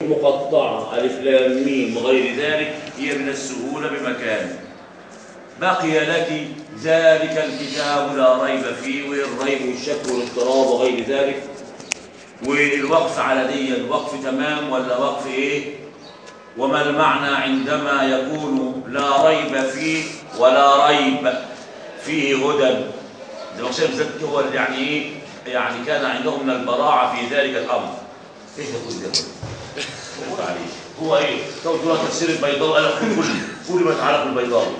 المقطعة ألف لام ميم وغير ذلك هي من السهولة بمكان بقي لك ذلك الكتاب لا ريب فيه والريب والشك والاضطراب وغير ذلك والوقف على دي الوقف تمام ولا وقف ايه وما المعنى عندما يكون لا ريب فيه ولا ريب فيه هدى ده مقصود بالذات هو اللي يعني ايه يعني كان عندهم من البراعه في ذلك الامر ايه ده كل ده قول عليه هو ايه تو تقول تفسير البيضاوي قال لك كل كل ما يتعلق بالبيضاوي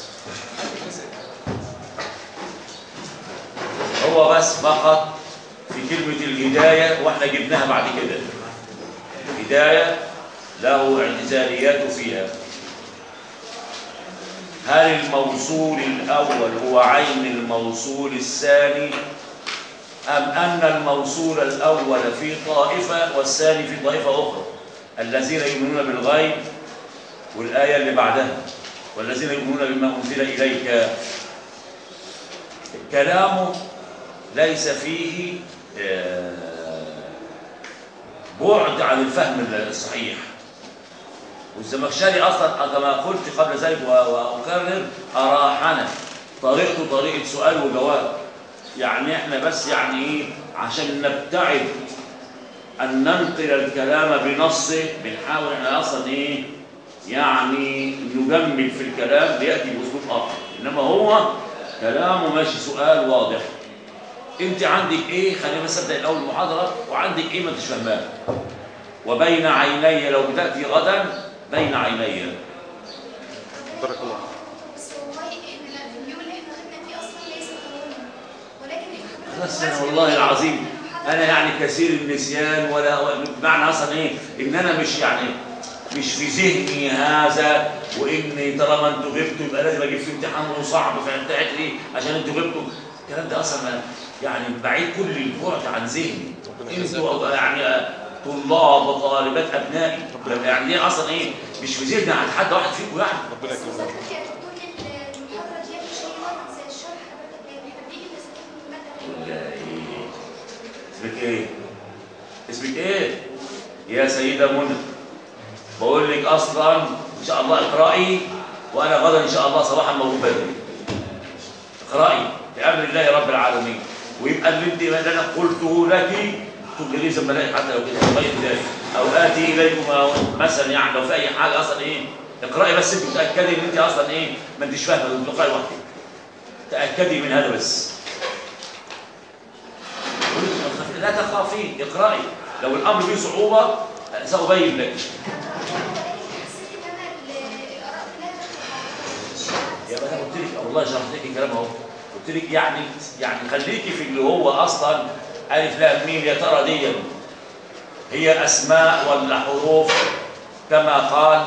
هو بس فقط في كلمة الهداية واحنا جبناها بعد كده الهداية له اعتزاليات فيها هل الموصول الأول هو عين الموصول الثاني أم أن الموصول الأول في طائفة والثاني في طائفة أخرى الذين يؤمنون بالغيب والآية اللي بعدها والذين يؤمنون بما أنزل إليك كلامه ليس فيه آه، بعد عن الفهم الصحيح والزمخشري اصلا كما قلت قبل ذلك و- واكرر اراحنا طريقته طريقه سؤال وجواب يعني احنا بس يعني ايه عشان نبتعد ان ننقل الكلام بنصه بنحاول احنا اصلا ايه يعني نجمل في الكلام لياتي باسلوب اخر انما هو كلامه ماشي سؤال واضح انت عندك ايه خلينا بس ابدا الاول المحاضره وعندك ايه ما انتش فاهماه وبين عيني لو بتاتي غدا بين عيني بارك الله بس والله احنا في اليوم اللي احنا غبنا فيه اصلا ليس قانونا ولكن بس انا والله العظيم انا يعني كثير النسيان ولا بمعنى اصلا ايه ان انا مش يعني مش في ذهني هذا وان طالما انتوا غبتوا يبقى لازم اجيب في امتحان وصعب فانتهت ليه عشان انتوا غبتوا الكلام ده اصلا ما- يعني بعيد كل البعد عن ذهني انتوا يعني طلاب وطالبات ابنائي يعني دي اصلا ايه مش في ذهني عن حد واحد فيكم يعني ربنا بس يكرمك حضرتك يعني كل المحاضره دي مش هي واضح زي الشرح حضرتك يعني احنا بنيجي نستفيد من الماده ولا ايه اسمك ايه اسمك ايه يا سيدة منى بقول لك اصلا ان شاء الله اقرأي وانا غدا ان شاء الله صباحا موجود بدري اقرأي بامر الله رب العالمين ويبقى اللي انت اللي انا قلته لك تبلغي زملائك حتى لو كده غير ذلك او اتي اليكم أو مثلا يعني لو في اي حاجه اصلا ايه اقرأي بس انت تاكدي ان انت اصلا ايه ما انتش فاهمه تقرأي وحدك تاكدي من هذا بس لا تخافي اقرأي لو الأمر فيه صعوبة سأبين لك حسيت ان انا الاراء كلها يا بقى قلت لك والله شرحت لك الكلام اهو قلت لك يعني يعني خليكي في اللي هو أصلا ألف لام ميم يا ترى دي هي أسماء ولا حروف كما قال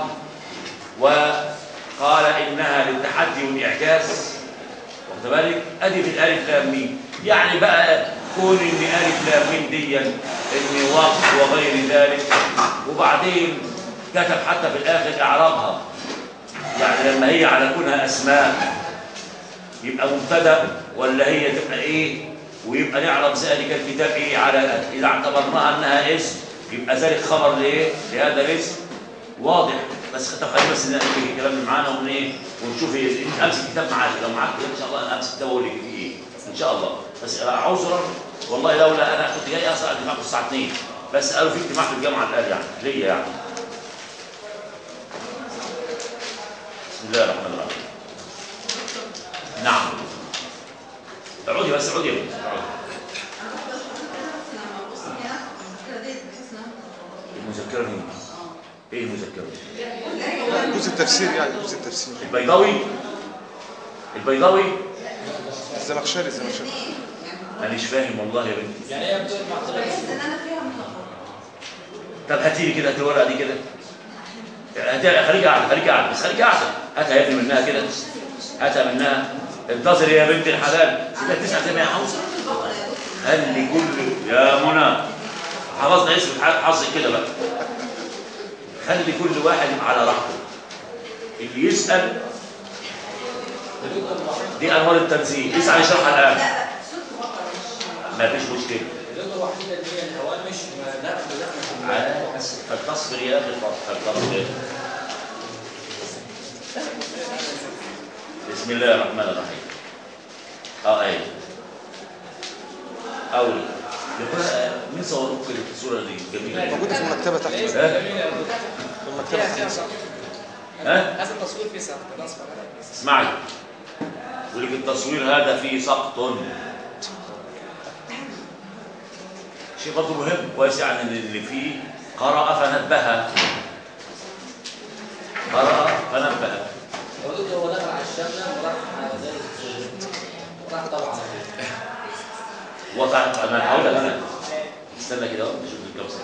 وقال إنها للتحدي والإعجاز واخد بالك ادي في الالف لام ميم يعني بقى كون ان الف لام ميم دي ان وقف وغير ذلك وبعدين كتب حتى في الاخر اعرابها يعني لما هي على كونها اسماء يبقى مبتدا ولا هي تبقى ايه ويبقى نعرف ذلك الكتاب ايه على اذا اعتبرناها انها اسم يبقى ذلك خبر لايه لهذا الاسم واضح بس طب خلينا بس نقفل الكلام اللي معانا ون ايه ونشوف ايه انت امسك الكتاب معاك لو معاك ان شاء الله امسك الكتاب واقول لك فيه ايه ان شاء الله بس عذرا والله لولا انا كنت جاي اصلا اجتماع الساعه 2 بس قالوا في اجتماع في الجامعه الان يعني ليا يعني بسم الله الرحمن الرحيم نعم اقعدي بس اقعدي يا بنت اقعدي المذكره مين؟ ايه المذكره؟ جزء التفسير يعني جزء التفسير البيضاوي البيضاوي الزمخشري الزمخشري مانيش فاهم والله يا بنتي يعني هي بتجمع ثلاث طب هاتي لي كده هاتي الورقه دي كده هاتي خليك قاعده خليك قاعده بس خليك قاعده هاتها يا ابني منها كده هاتها منها انتظري يا بنت الحلال انت تسال زي ما هي عاوزه خلي كل يا منى حفظنا اسم حظك كده بقى خلي كل واحد يبقى على راحته اللي يسال دي انوار التنزيل يسال يشرحها الان ما فيش مشكله اللغه الوحيده اللي هي الهوامش ما دخل دخل في عادي. الموضوع. فلتصبر يا اخي فلتصبر بسم الله الرحمن الرحيم اه ايه اول يقول آه، مين صور لكم الصوره دي جميله موجودة في المكتبة تحت في ها المكتبة تحت ها هذا التصوير فيه سقط نصب اسمعي يقول لك التصوير هذا فيه سقط شيء برضه مهم كويس يعني إن اللي فيه قرأ فنبه قرأ فنبه هو دكتور هو دخل على الشمله وراح زي وراح طبعا وضع انا هقول لك انا استنى كده اهو نشوف الجوزه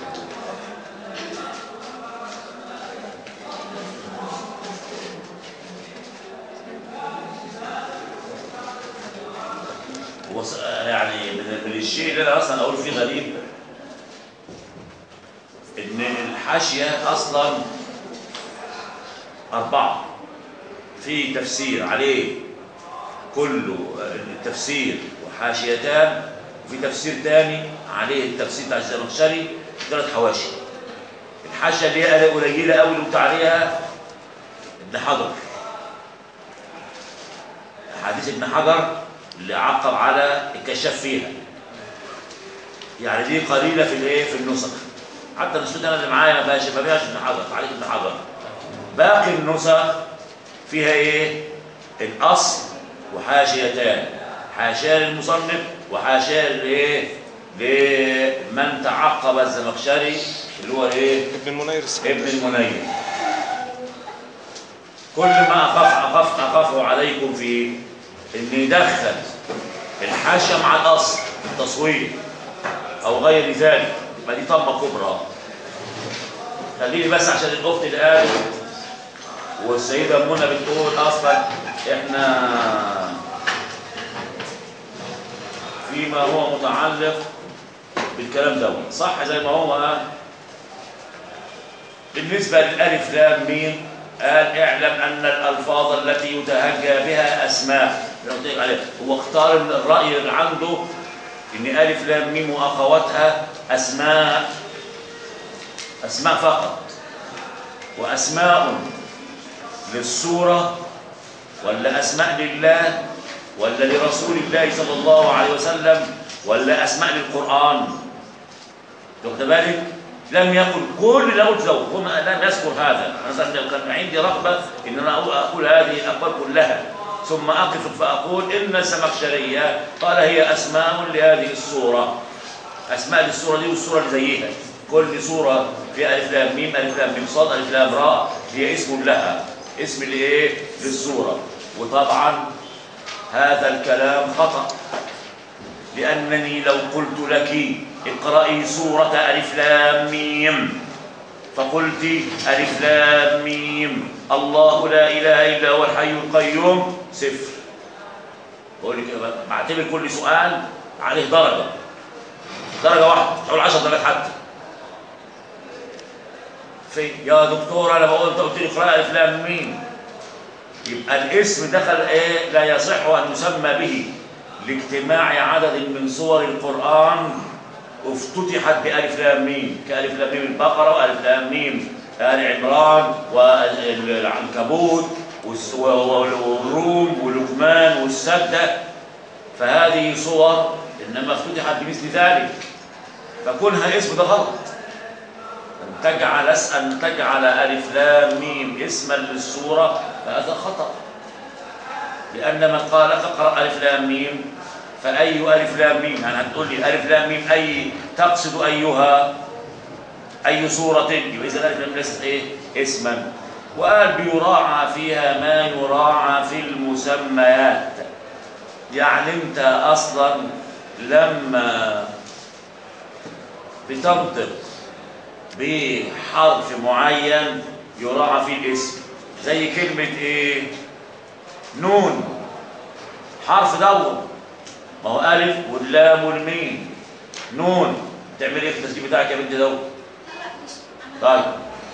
هو ص- أنا يعني من من الشيء اللي انا اصلا اقول فيه غريب ان الحاشيه اصلا اربعه في تفسير عليه كله التفسير وحاشيتان وفي تفسير تاني عليه التفسير بتاع الزمخشري ثلاث حواشي الحاشيه اللي هي قليله قوي اللي قلت عليها ابن حجر حديث ابن حجر اللي عقب على الكشاف فيها يعني دي قليله في الايه في النسخ حتى النسخه انا اللي معايا ما فيهاش ما فيهاش ابن حجر تعليق ابن حجر باقي النسخ فيها ايه الاصل وحاشيتان حاشيه للمصنف وحاشيه لايه لمن تعقب الزمخشري اللي هو ايه ابن المنير ابن السكندري المنير كل ما اخاف اخاف اخافه عليكم في ان يدخل الحاشيه مع الاصل في التصوير او غير ذلك يبقى دي طمه كبرى خليني بس عشان الاخت اللي قالت والسيده منى بتقول اصلا احنا فيما هو متعلق بالكلام ده صح زي ما هو قال بالنسبة للألف لام ميم قال اعلم أن الألفاظ التي يتهجى بها أسماء اللي قلت لك عليها هو اختار إن الرأي اللي عنده إن ألف لام ميم وأخواتها أسماء أسماء فقط وأسماء للسورة ولا أسماء لله ولا لرسول الله صلى الله عليه وسلم ولا أسماء للقرآن واخد بالك لم يقل كل اللي قلت له هو ما- لم يذكر هذا مثلا لو كان عندي رغبه ان انا اقول اقول هذه الاقوال كلها ثم اقف فاقول ان الزمخشريه قال هي اسماء لهذه السوره اسماء للسوره دي والسوره اللي زيها كل سوره فيها الف لام ميم الف لام ميم صاد الف لام راء هي اسم لها اسم لايه للسوره وطبعا هذا الكلام خطأ لأنني لو قلت لك اقرأي سورة ألف لام ميم فقلت ألف لام ميم الله لا إله إلا هو الحي القيوم صفر بقول لك إيه بقى؟ بعتبر كل سؤال عليه درجة درجة واحدة مش هقول 10 درجات حتى في يا دكتور أنا بقول أنت قلت لي اقرأي ألف لام ميم يبقى الاسم دخل ايه لا يصح ان يسمى به لاجتماع عدد من صور القران افتتحت بألف لام ميم كألف لام ميم البقرة وألف لام ميم آل عمران والعنكبوت والس- والروم ولقمان والسدة فهذه صور إنما افتتحت بمثل ذلك فكونها اسم ده غلط أن تجعل أن تجعل ألف لام ميم اسما للسورة فهذا خطأ لأن من قال لك اقرأ ألف لام ميم فأي ألف لام ميم يعني هتقول لي ألف لام ميم أي تقصد أيها أي سورة يبقى إذا الألف لام ميم ليست إيه اسما وقال بيراعى فيها ما يراعى في المسميات يعني أنت أصلا لما بتنطق بحرف معين يراعى فيه الاسم زي كلمة ايه نون حرف دور ما هو ألف واللام والميم نون تعمل ايه في التسجيل بتاعك يا بنت دور طيب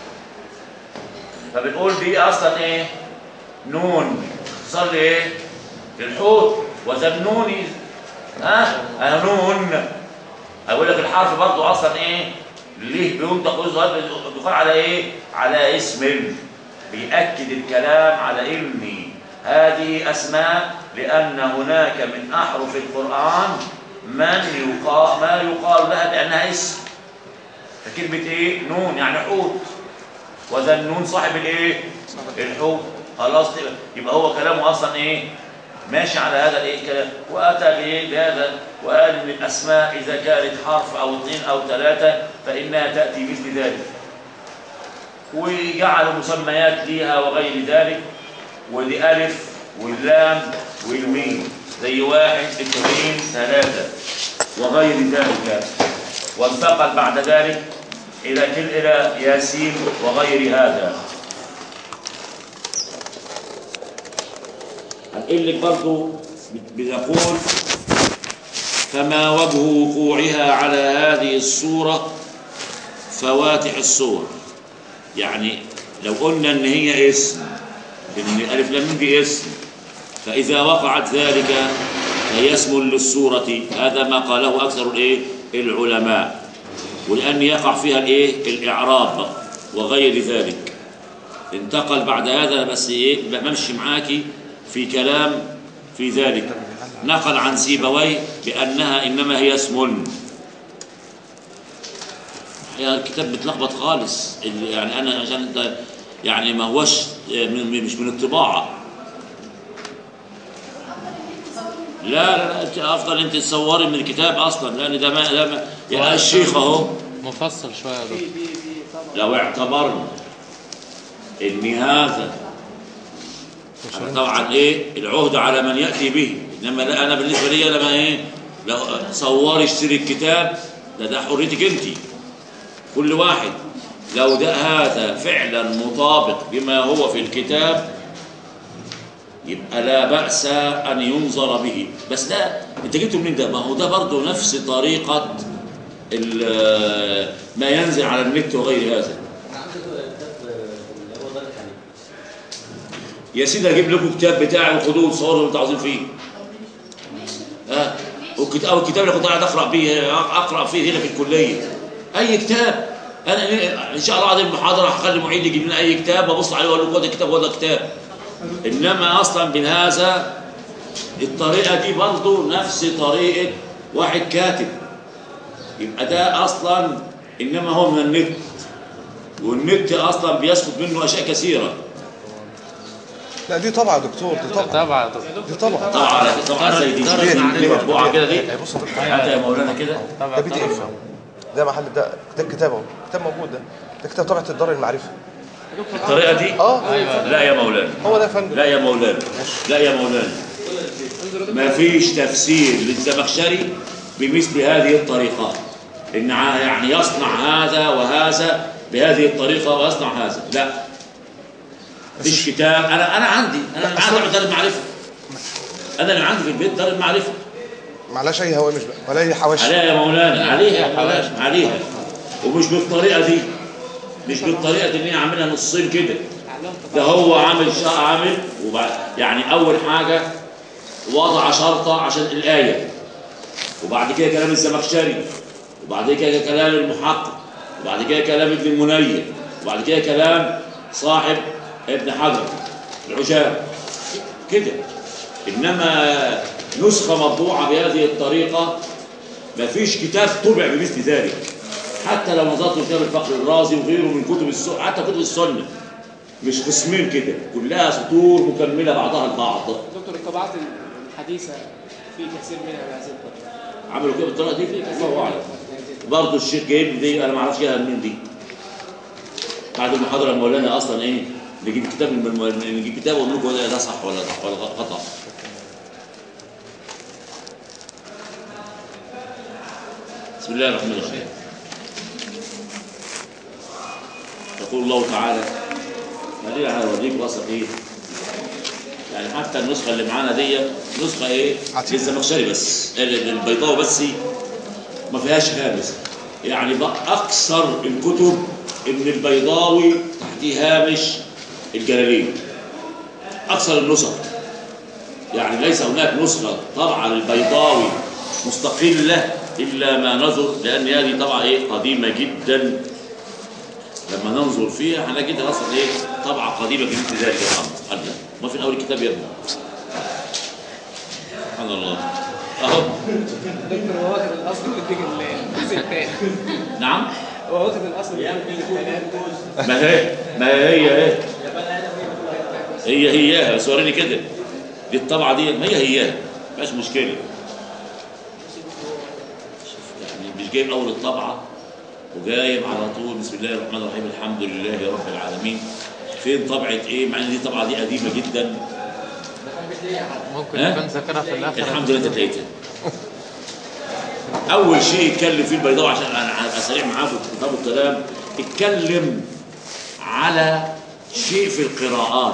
فبنقول دي اصلا ايه نون اختصار لايه للحوت وذنوني ها أه؟ نون اقول لك الحرف برضو اصلا ايه ليه بينطق ويظهر الدخان على ايه على اسم بيأكد الكلام على ان هذه اسماء لان هناك من احرف القرآن من يقال ما يقال لها بانها اسم فكلمة ايه نون يعني حوت وذا النون صاحب الايه الحوت خلاص يبقى- يبقى هو كلامه اصلا ايه ماشي على هذا الايه الكلام واتى بايه بهذا وقال ان الاسماء اذا كانت حرف او اثنين او ثلاثه فانها تاتي مثل ذلك وجعلوا مسميات ليها وغير ذلك ودي الف واللام والميم زي واحد اثنين ثلاثه وغير ذلك وانتقل بعد ذلك الى كل الى ياسين وغير هذا هنقول لك برضه بنقول فما وجه وقوعها على هذه الصورة فواتح الصور يعني لو قلنا ان هي اسم ان الف لام ميم دي اسم فاذا وقعت ذلك فهي اسم للصورة هذا ما قاله اكثر الايه العلماء ولان يقع فيها الايه الاعراب وغير ذلك انتقل بعد هذا بس ايه بمشي معاكي في كلام في ذلك نقل عن سيبويه بانها انما هي اسم يا الكتاب متلخبط خالص ال- يعني انا عشان انت يعني ما هوش من- من- مش من الطباعه لا لا لا انت افضل انت تصوري من الكتاب اصلا لان ده ما, ده ما يا الشيخ اهو مفصل شويه يا دكتور لو اعتبرنا ان هذا أنا طبعا ايه العهد على من ياتي به انما لا انا بالنسبه لي لما ايه لو صوري اشتري الكتاب ده ده حريتك انت كل واحد لو ده هذا فعلا مطابق بما هو في الكتاب يبقى لا بأس أن ينظر به بس ده أنت جبته منين ده ما هو ده برضه نفس طريقة ال- ما ينزل على النت وغير هذا انا عندي كتاب اللي هو ده الحديث يا سيدي اجيب لكم كتاب بتاعي وخدوه وتصوروا اللي انتوا عاوزين فيه ها والكتاب أو الكتاب اللي كنت قاعد اقرا بيه اقرا فيه هنا في الكليه اي كتاب انا ان شاء الله بعد المحاضره هخلي معيد يجيب لنا اي كتاب وابص عليه واقول له خد الكتاب ولا كتاب انما اصلا بهذا الطريقه دي برضه نفس طريقه واحد كاتب يبقى ده اصلا انما هو من النت والنت اصلا بيسقط منه اشياء كثيره لا دي طبعا يا دكتور دي طبعا طبعا يا دكتور دي طبعا طبعا طبعا زي دي درج دي معلم. مطبوعه كده دي يعني بص يا دكتور حتى يا مولانا كده ده طبعا بي دي اف ده محل ده ده الكتاب اهو كتاب موجود ده ده كتاب طبعة الدار المعرفة الطريقه دي اه لا يا مولانا هو ده يا فندم لا يا مولانا لا يا مولانا ما فيش تفسير للزمخشري بمثل هذه الطريقة إن ع- يعني يصنع هذا وهذا بهذه الطريقة ويصنع هذا لا فيش كتاب أنا أنا عندي أنا اللي عندي دار المعرفة أنا اللي عندي في البيت دار المعرفة معلاش اي هوامش بقى ولا اي حواشي عليها يا مولانا عليها يا مولانا عليها ومش بالطريقة دي مش بالطريقة اللي هي عاملها نصين كده ده هو عامل شا- عامل وبعد يعني أول حاجة وضع شرطة عشان الآية وبعد كده كلام الزمخشري وبعد كده كلام المحقق وبعد كده كلام ابن المنير وبعد كده كلام صاحب ابن حجر العشاب كده إنما نسخة مطبوعة بهذه الطريقة ما فيش كتاب طبع بمثل ذلك حتى لو نظرت في كتاب الفقر الرازي وغيره من كتب السنة حتى كتب السنة مش قسمين كده كلها سطور مكملة بعضها البعض دكتور الطبعات الحديثة في كثير منها بهذه الطريقة عملوا كده بالطريقة دي الله أعلم برضه الشيخ جايب لي دي أنا ما أعرفش جايبها منين دي بعد المحاضرة مولانا أصلا إيه نجيب كتاب من الم- نجيب كتاب ونقول لكم ده صح ولا ولا خطأ بسم الله الرحمن الرحيم يقول الله تعالى خلينا انا اوريك وصف ايه يعني حتى النسخه اللي معانا دي نسخه ايه عتيقة. للزمخشري بس ال- البيضاوي بس ما فيهاش هامش يعني بقى اكثر الكتب ان البيضاوي تحتيه هامش الجلالين اكثر النسخ يعني ليس هناك نسخه طبعا البيضاوي مستقله إلا ما نظر لأن هذه طبعا إيه قديمة جدا لما ننظر فيها هنجدها أصلا إيه طبعة قديمة بمثل ذلك الأمر قال لا ما في أول الكتاب يا ابني سبحان الله أهو دكتور هو واخد الاصل بيديك الجزء الثاني نعم هو واخد الاصل بيديك الجزء الثاني ما هي ما هي ايه هي هياها بس وريني كده دي الطبعه دي ما هي هياها مفيش مشكله يعني مش جايب اول الطبعه وجايب على طول بسم الله الرحمن الرحيم الحمد لله رب العالمين فين طبعه ايه مع ان دي طبعه دي قديمه جدا ممكن ها؟ يكون ذاكرها في الاخر الحمد لله انت لقيتها اول شيء يتكلم فيه البيضاوي عشان انا هبقى سريع معاه في كتاب الكلام اتكلم على شيء في القراءات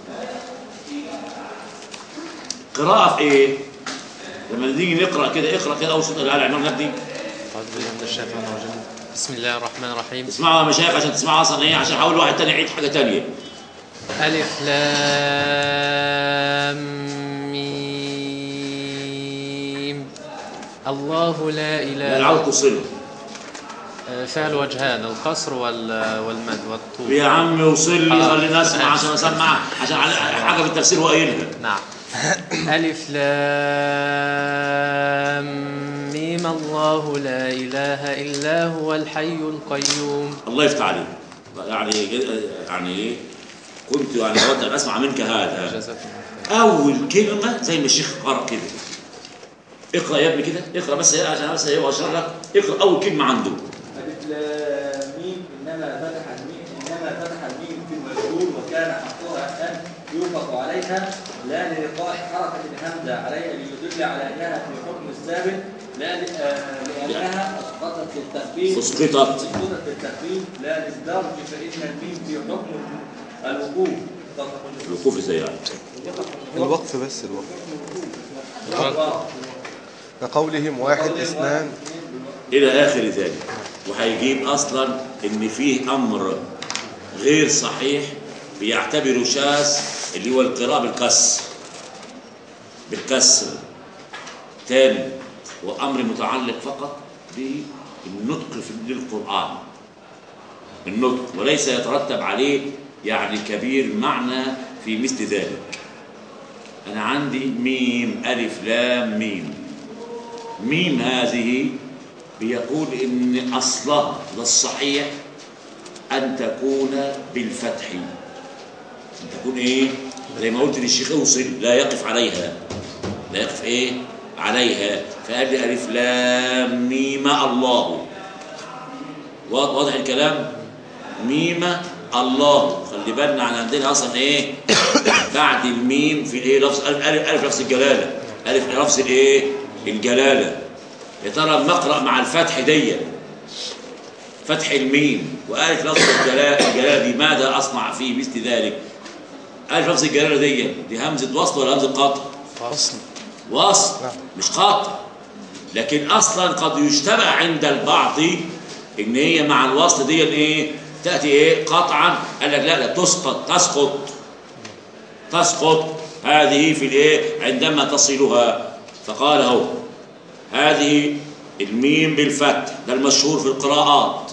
قراءة في ايه؟ لما نيجي نقرا كده اقرا كده اول صوت ال عمران نبدي أعوذ بالله من الشيطان الرجيم بسم الله الرحمن الرحيم اسمعوا يا مشايخ عشان تسمعوا اصلا ايه عشان احاول واحد تاني يعيد حاجه تانيه ألف لام ميم الله لا انا إله عاوز توصله آه، فعل وجهان القصر وال- والمد والطول يا عم وصل لي آه. خليني اسمع عشان اسمع عشان على- حاجه في التفسير هو قايلها نعم ألف لام ميم الله لا إله إلا هو الحي القيوم الله يفتح عليك يعني يعني ايه كنت يعني اود ان اسمع منك هذا جزاكم الله خير. اول كلمه زي ما الشيخ قرأ كده اقرا يا ابني كده اقرا بس إيه عشان بس ايه اشرح لك اقرا اول كلمه عنده ألف لام ميم إنما فتح الميم إنما فتح الميم في المجهول وكان حقها أن يوفق عليها لا للقاء حركة الهمزة عليها ليدل على أنها في حكم الثابت لا ل- آه، لأنها أسقطت في التخفيف اسقطت أسقطت في التخفيف لا للدرج فإن الميم في حكم الوقوف الوقوف ازاي يعني الوقف بس الوقف الوقف كقولهم واحد اثنان الى اخر ذلك وهيجيب اصلا ان فيه امر غير صحيح بيعتبره شاذ اللي هو القراءه بالكسر بالكسر تاني وامر متعلق فقط بالنطق في القران النطق وليس يترتب عليه يعني كبير معنى في مثل ذلك انا عندي ميم الف لام ميم ميم هذه بيقول ان اصلها ده الصحيح ان تكون بالفتح ان تكون ايه زي ما قلت للشيخ اوصل لا يقف عليها لا يقف ايه عليها فقال لي الف لام ميم الله واضح واضح الكلام ميم الله خلي بالنا عن عندنا اصلا ايه بعد الميم في الايه لفظ الف الف, ألف لفظ الجلاله الف لفظ الايه الجلاله يا ترى المقرأ مع الفتح دي فتح الميم وألف لفظ الجلاله الجلاله دي ماذا أصنع فيه مثل ذلك ألف لفظ الجلاله دي دي همزة وصل ولا همزة قطع اصل وصل نعم. مش قطع لكن اصلا قد يشتبه عند البعض ان هي مع الوصل دي ايه تاتي ايه قطعا قال لك لا لا تسقط تسقط تسقط هذه في الايه عندما تصلها فقال اهو هذه الميم بالفتح ده المشهور في القراءات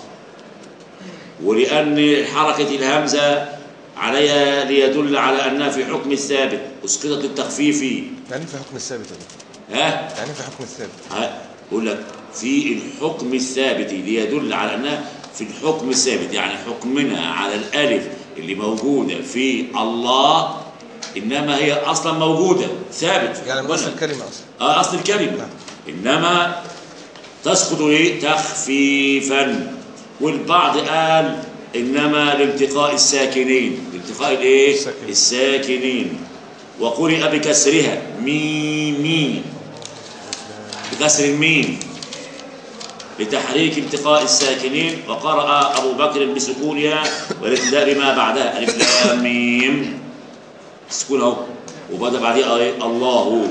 ولان حركه الهمزه عليها ليدل على انها في حكم الثابت اسقطت التخفيف يعني في حكم الثابت ده ها يعني في حكم الثابت ها يقول لك في الحكم الثابت ليدل على انها في الحكم الثابت يعني حكمنا على الالف اللي موجوده في الله انما هي اصلا موجوده ثابت في يعني من اصل حكمنا. الكلمه اصلا اه اصل الكلمه انما تسقط ايه تخفيفا والبعض قال انما لالتقاء الساكنين التقاء الايه الساكنين. الساكنين وقرئ بكسرها ميمي بكسر الميم لتحريك التقاء الساكنين وقرأ أبو بكر بسكونها والابتداء بما بعدها ألف لام ميم سكون أهو وبدأ بعدها إيه؟ الله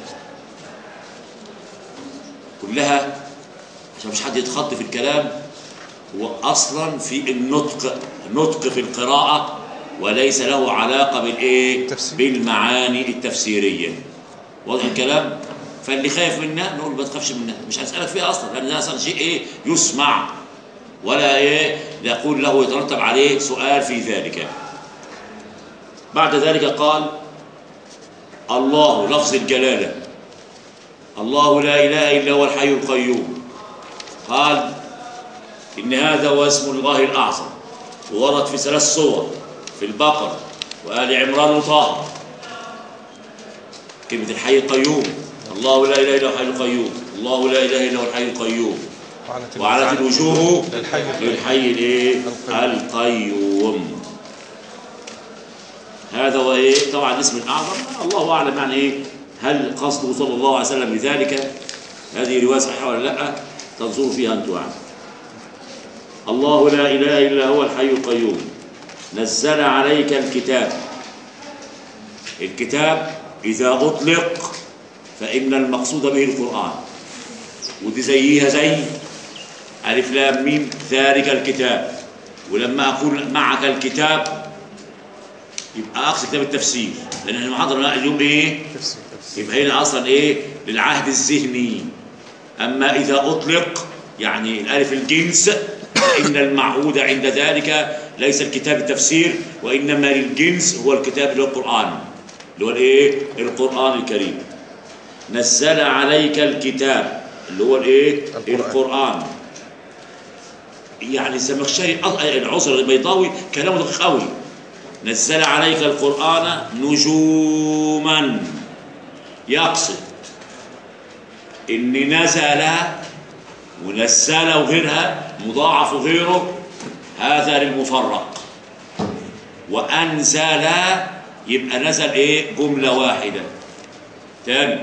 كلها عشان مش حد يتخط في الكلام هو أصلا في النطق نطق في القراءة وليس له علاقة بالإيه؟ التفسير. بالمعاني التفسيرية واضح الكلام؟ فاللي خايف منها نقول ما تخافش منها مش هسألك فيها أصلا لأن ده أصلا شيء إيه يسمع ولا إيه يقول له يترتب عليه سؤال في ذلك بعد ذلك قال الله لفظ الجلالة الله لا إله إلا هو الحي القيوم قال إن هذا هو اسم الله الأعظم وورد في ثلاث صور في البقرة وآل عمران وطه كلمة الحي القيوم الله لا إله إلا هو الحي القيوم الله لا إله إلا هو الحي القيوم وعنت الوجوه للحي للحي الايه القيوم. القيوم هذا هو ايه طبعا الاسم الاعظم الله اعلم يعني ايه هل قصده صلى الله عليه وسلم بذلك هذه روايه صحيحه ولا لا تنظروا فيها انتم يعني الله لا اله الا هو الحي القيوم نزل عليك الكتاب الكتاب اذا اطلق فان المقصود به القران ودي زيها زي ألف لام ميم ذلك الكتاب ولما أقول معك الكتاب يبقى أقصد كتاب التفسير لأن المحاضرة اليوم إيه؟ تفسير تفسير يبقى هنا أصلا إيه؟ للعهد الذهني أما إذا أطلق يعني الألف الجنس فإن المعهود عند ذلك ليس الكتاب التفسير وإنما للجنس هو الكتاب اللي هو القرآن اللي هو الإيه؟ القرآن الكريم نزل عليك الكتاب اللي هو الإيه؟ القرآن. القرآن يعني الزمخشري العذر البيضاوي كلامه دقيق قوي نزل عليك القرآن نجوما يقصد إن نزل ونزل وغيرها مضاعف وغيره هذا للمفرق وأنزل يبقى نزل إيه جملة واحدة تاني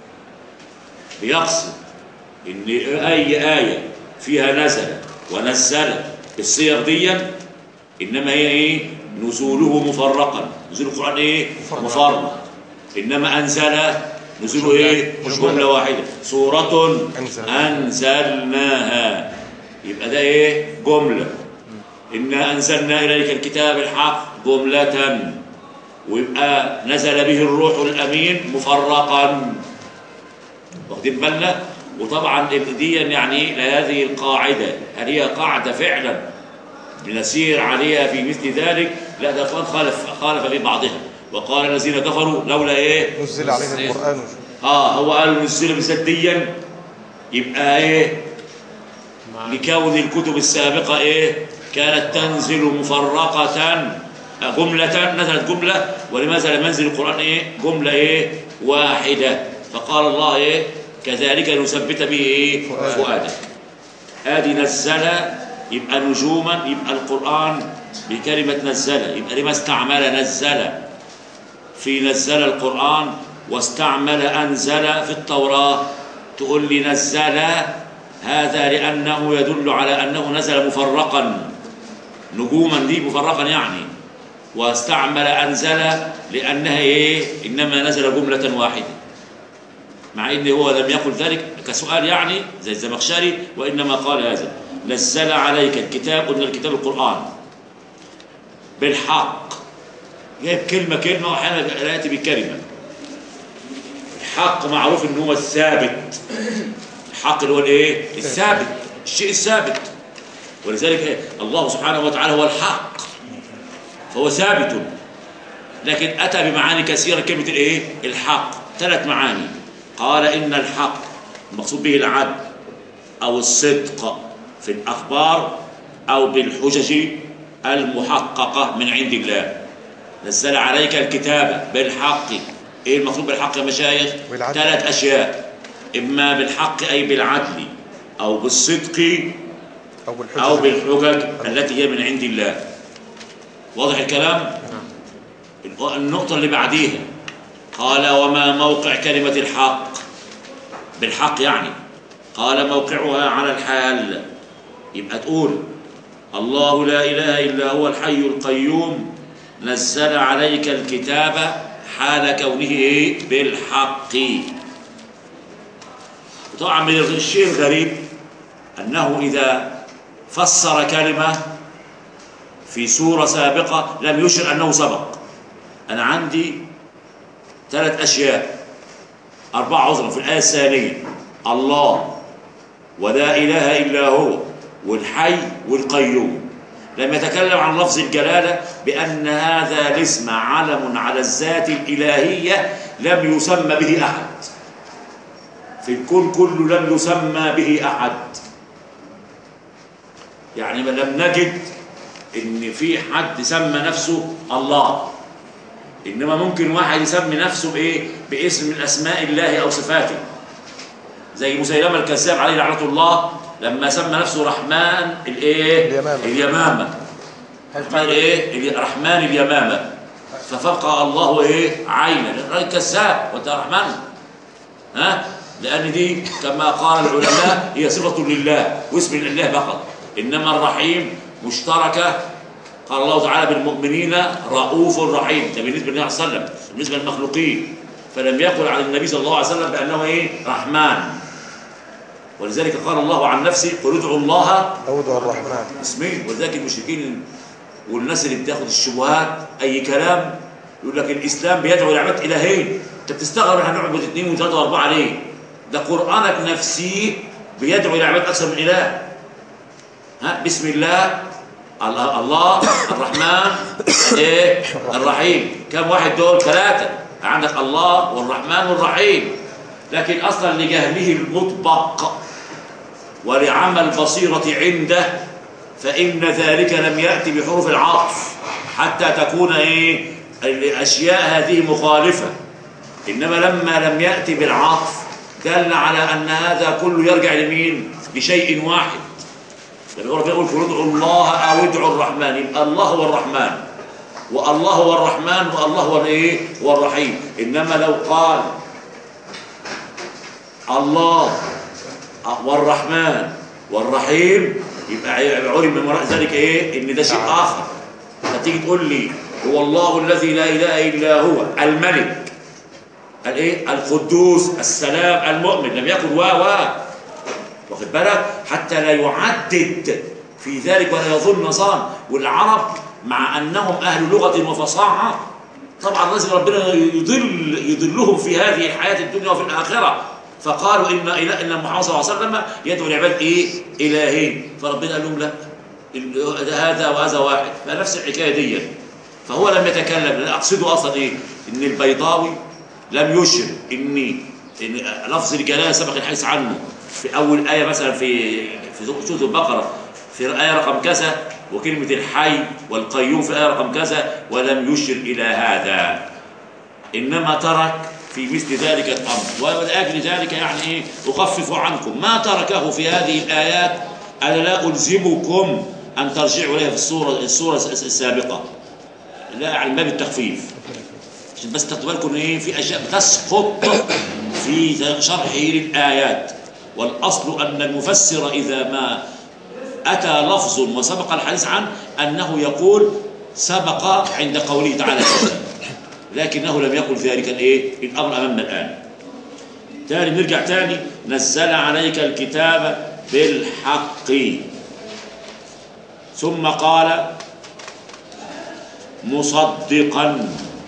بيقصد إن أي آية فيها نزل ونزل الصيغ دي إنما هي إيه نزوله مفرقا نزول القرآن إيه مفرق. مفرق إنما أنزل نزوله إيه مجملة. جملة واحدة سورة أنزل. أنزلناها يبقى ده إيه جملة إنا أنزلنا إليك الكتاب الحق جملة ويبقى نزل به الروح الأمين مفرقا واخدين بالنا وطبعا دي يعني هذه القاعدة هل هي قاعدة فعلا بنسير عليها في مثل ذلك لا ده قال خالف خالف في بعضها وقال الذين كفروا لولا ايه نزل عليه القرآن اه هو قالوا نزل مسديا يبقى ايه مع لكون الكتب السابقة إيه كانت تنزل مفرقة جملة نزلت جملة ولماذا لم ينزل القرآن إيه جملة إيه واحدة فقال الله إيه كذلك نثبت به إيه فؤادك. فؤادك هذه نزل يبقى نجوما يبقى القرآن بكلمة نزل يبقى لما استعمل نزل في نزل القرآن واستعمل أنزل في التوراة تقول لي نزل هذا لأنه يدل على أنه نزل مفرقا نجوما دي مفرقا يعني واستعمل أنزل لأنها إيه إنما نزل جملة واحدة مع إن هو لم يقل ذلك كسؤال يعني زي الزمخشري وإنما قال هذا نزل عليك الكتاب قلنا الكتاب القرآن بالحق جايب كلمة كلمة وأحيانا لا يأتي بكلمة الحق معروف إن هو الثابت الحق اللي هو الايه الثابت الشيء الثابت ولذلك إيه؟ الله سبحانه وتعالى هو الحق فهو ثابت لكن اتى بمعاني كثيره كلمه الايه الحق ثلاث معاني قال ان الحق المقصود به العدل او الصدق في الاخبار او بالحجج المحققه من عند الله نزل عليك الكتاب بالحق ايه المقصود بالحق يا مشايخ بالعدل. ثلاث اشياء اما بالحق اي بالعدل او بالصدق أو بالحجة أو بالحجج التي هي من عند الله واضح الكلام؟ النقطة اللي بعديها قال وما موقع كلمة الحق بالحق يعني قال موقعها على الحال يبقى تقول الله لا إله إلا هو الحي القيوم نزل عليك الكتاب حال كونه إيه؟ بالحق طبعا من الشيء الغريب أنه إذا فسر كلمة في سورة سابقة لم يشر أنه سبق أنا عندي ثلاث أشياء أربعة عذرا في الآية الثانية الله ولا إله إلا هو والحي والقيوم لم يتكلم عن لفظ الجلالة بأن هذا الاسم علم على الذات الإلهية لم يسمى به أحد في الكون كله لم يسمى به أحد يعني ما لم نجد ان في حد سمى نفسه الله انما ممكن واحد يسمي نفسه بايه باسم من اسماء الله او صفاته زي مسيلمه الكذاب عليه لعنه الله لما سمى نفسه رحمن الايه اليمامة. اليمامه رحمن ايه ال- رحمن اليمامه ففقع الله ايه عينه الراجل كذاب وانت رحمن ها لأن دي كما قال العلماء هي صفة لله واسم لله فقط إنما الرحيم مشتركة قال الله تعالى بالمؤمنين رؤوف رحيم ده بالنسبة للنبي صلى الله عليه وسلم بالنسبة للمخلوقين فلم يقل عن النبي صلى الله عليه وسلم بأنه إيه رحمن ولذلك قال الله عن نفسه قل ادعوا الله أودع الرحمن اسمين ولذلك المشركين والناس اللي بتاخد الشبهات اي كلام يقول لك الاسلام بيدعو لعباد الهين انت بتستغرب احنا نعبد اثنين وثلاثه واربعه ليه؟ ده قرانك نفسه بيدعو لعباد اكثر من اله ها بسم الله الله, الله الرحمن ايه الرحيم كم واحد دول ثلاثه عندك الله والرحمن والرحيم لكن اصلا لجهله المطبق ولعمى البصيرة عنده فإن ذلك لم يأتي بحروف العطف حتى تكون إيه الأشياء هذه مخالفة إنما لما لم يأتي بالعطف دل على أن هذا كله يرجع لمين لشيء واحد لما يقول يقول قل ادعوا الله أو ادعوا الرحمن يبقى الله هو الرحمن والله هو الرحمن والله هو الايه هو الرحيم انما لو قال الله والرحمن والرحيم يبقى علم من وراء ذلك ايه ان ده شيء اخر فتيجي تقول لي هو الله الذي لا اله الا هو الملك الايه القدوس السلام المؤمن لم يكن وا وا واخد بالك حتى لا يعدد في ذلك ولا يظن ظان والعرب مع انهم اهل لغه وفصاحه طبعا لازم ربنا يضل يضلهم في هذه الحياه الدنيا وفي الاخره فقالوا ان إله ان محمد صلى الله عليه وسلم يدعو العباد ايه الهين فربنا قال لهم لا ال- هذا وهذا واحد فنفس الحكايه دي فهو لم يتكلم لا اقصده اصلا ايه ان البيضاوي لم يشر ان ان لفظ الجلاله سبق الحديث عنه في اول ايه مثلا في في سوره البقره في الايه رقم كذا وكلمه الحي والقيوم في الايه رقم كذا ولم يشر الى هذا انما ترك في مثل ذلك الامر ولاجل ذلك يعني ايه اخفف عنكم ما تركه في هذه الايات انا لا الزمكم ان ترجعوا اليها في الصوره الصوره السابقه لا يعني باب التخفيف عشان بس تاخدوا بالكم ان ايه في اشياء بتسقط في شرحه للايات والاصل ان المفسر اذا ما اتى لفظ وسبق الحديث عنه انه يقول سبق عند قوله تعالى كذا لكنه لم يقل ذلك الايه الامر امامنا الان تاني نرجع تاني نزل عليك الكتاب بالحق ثم قال مصدقا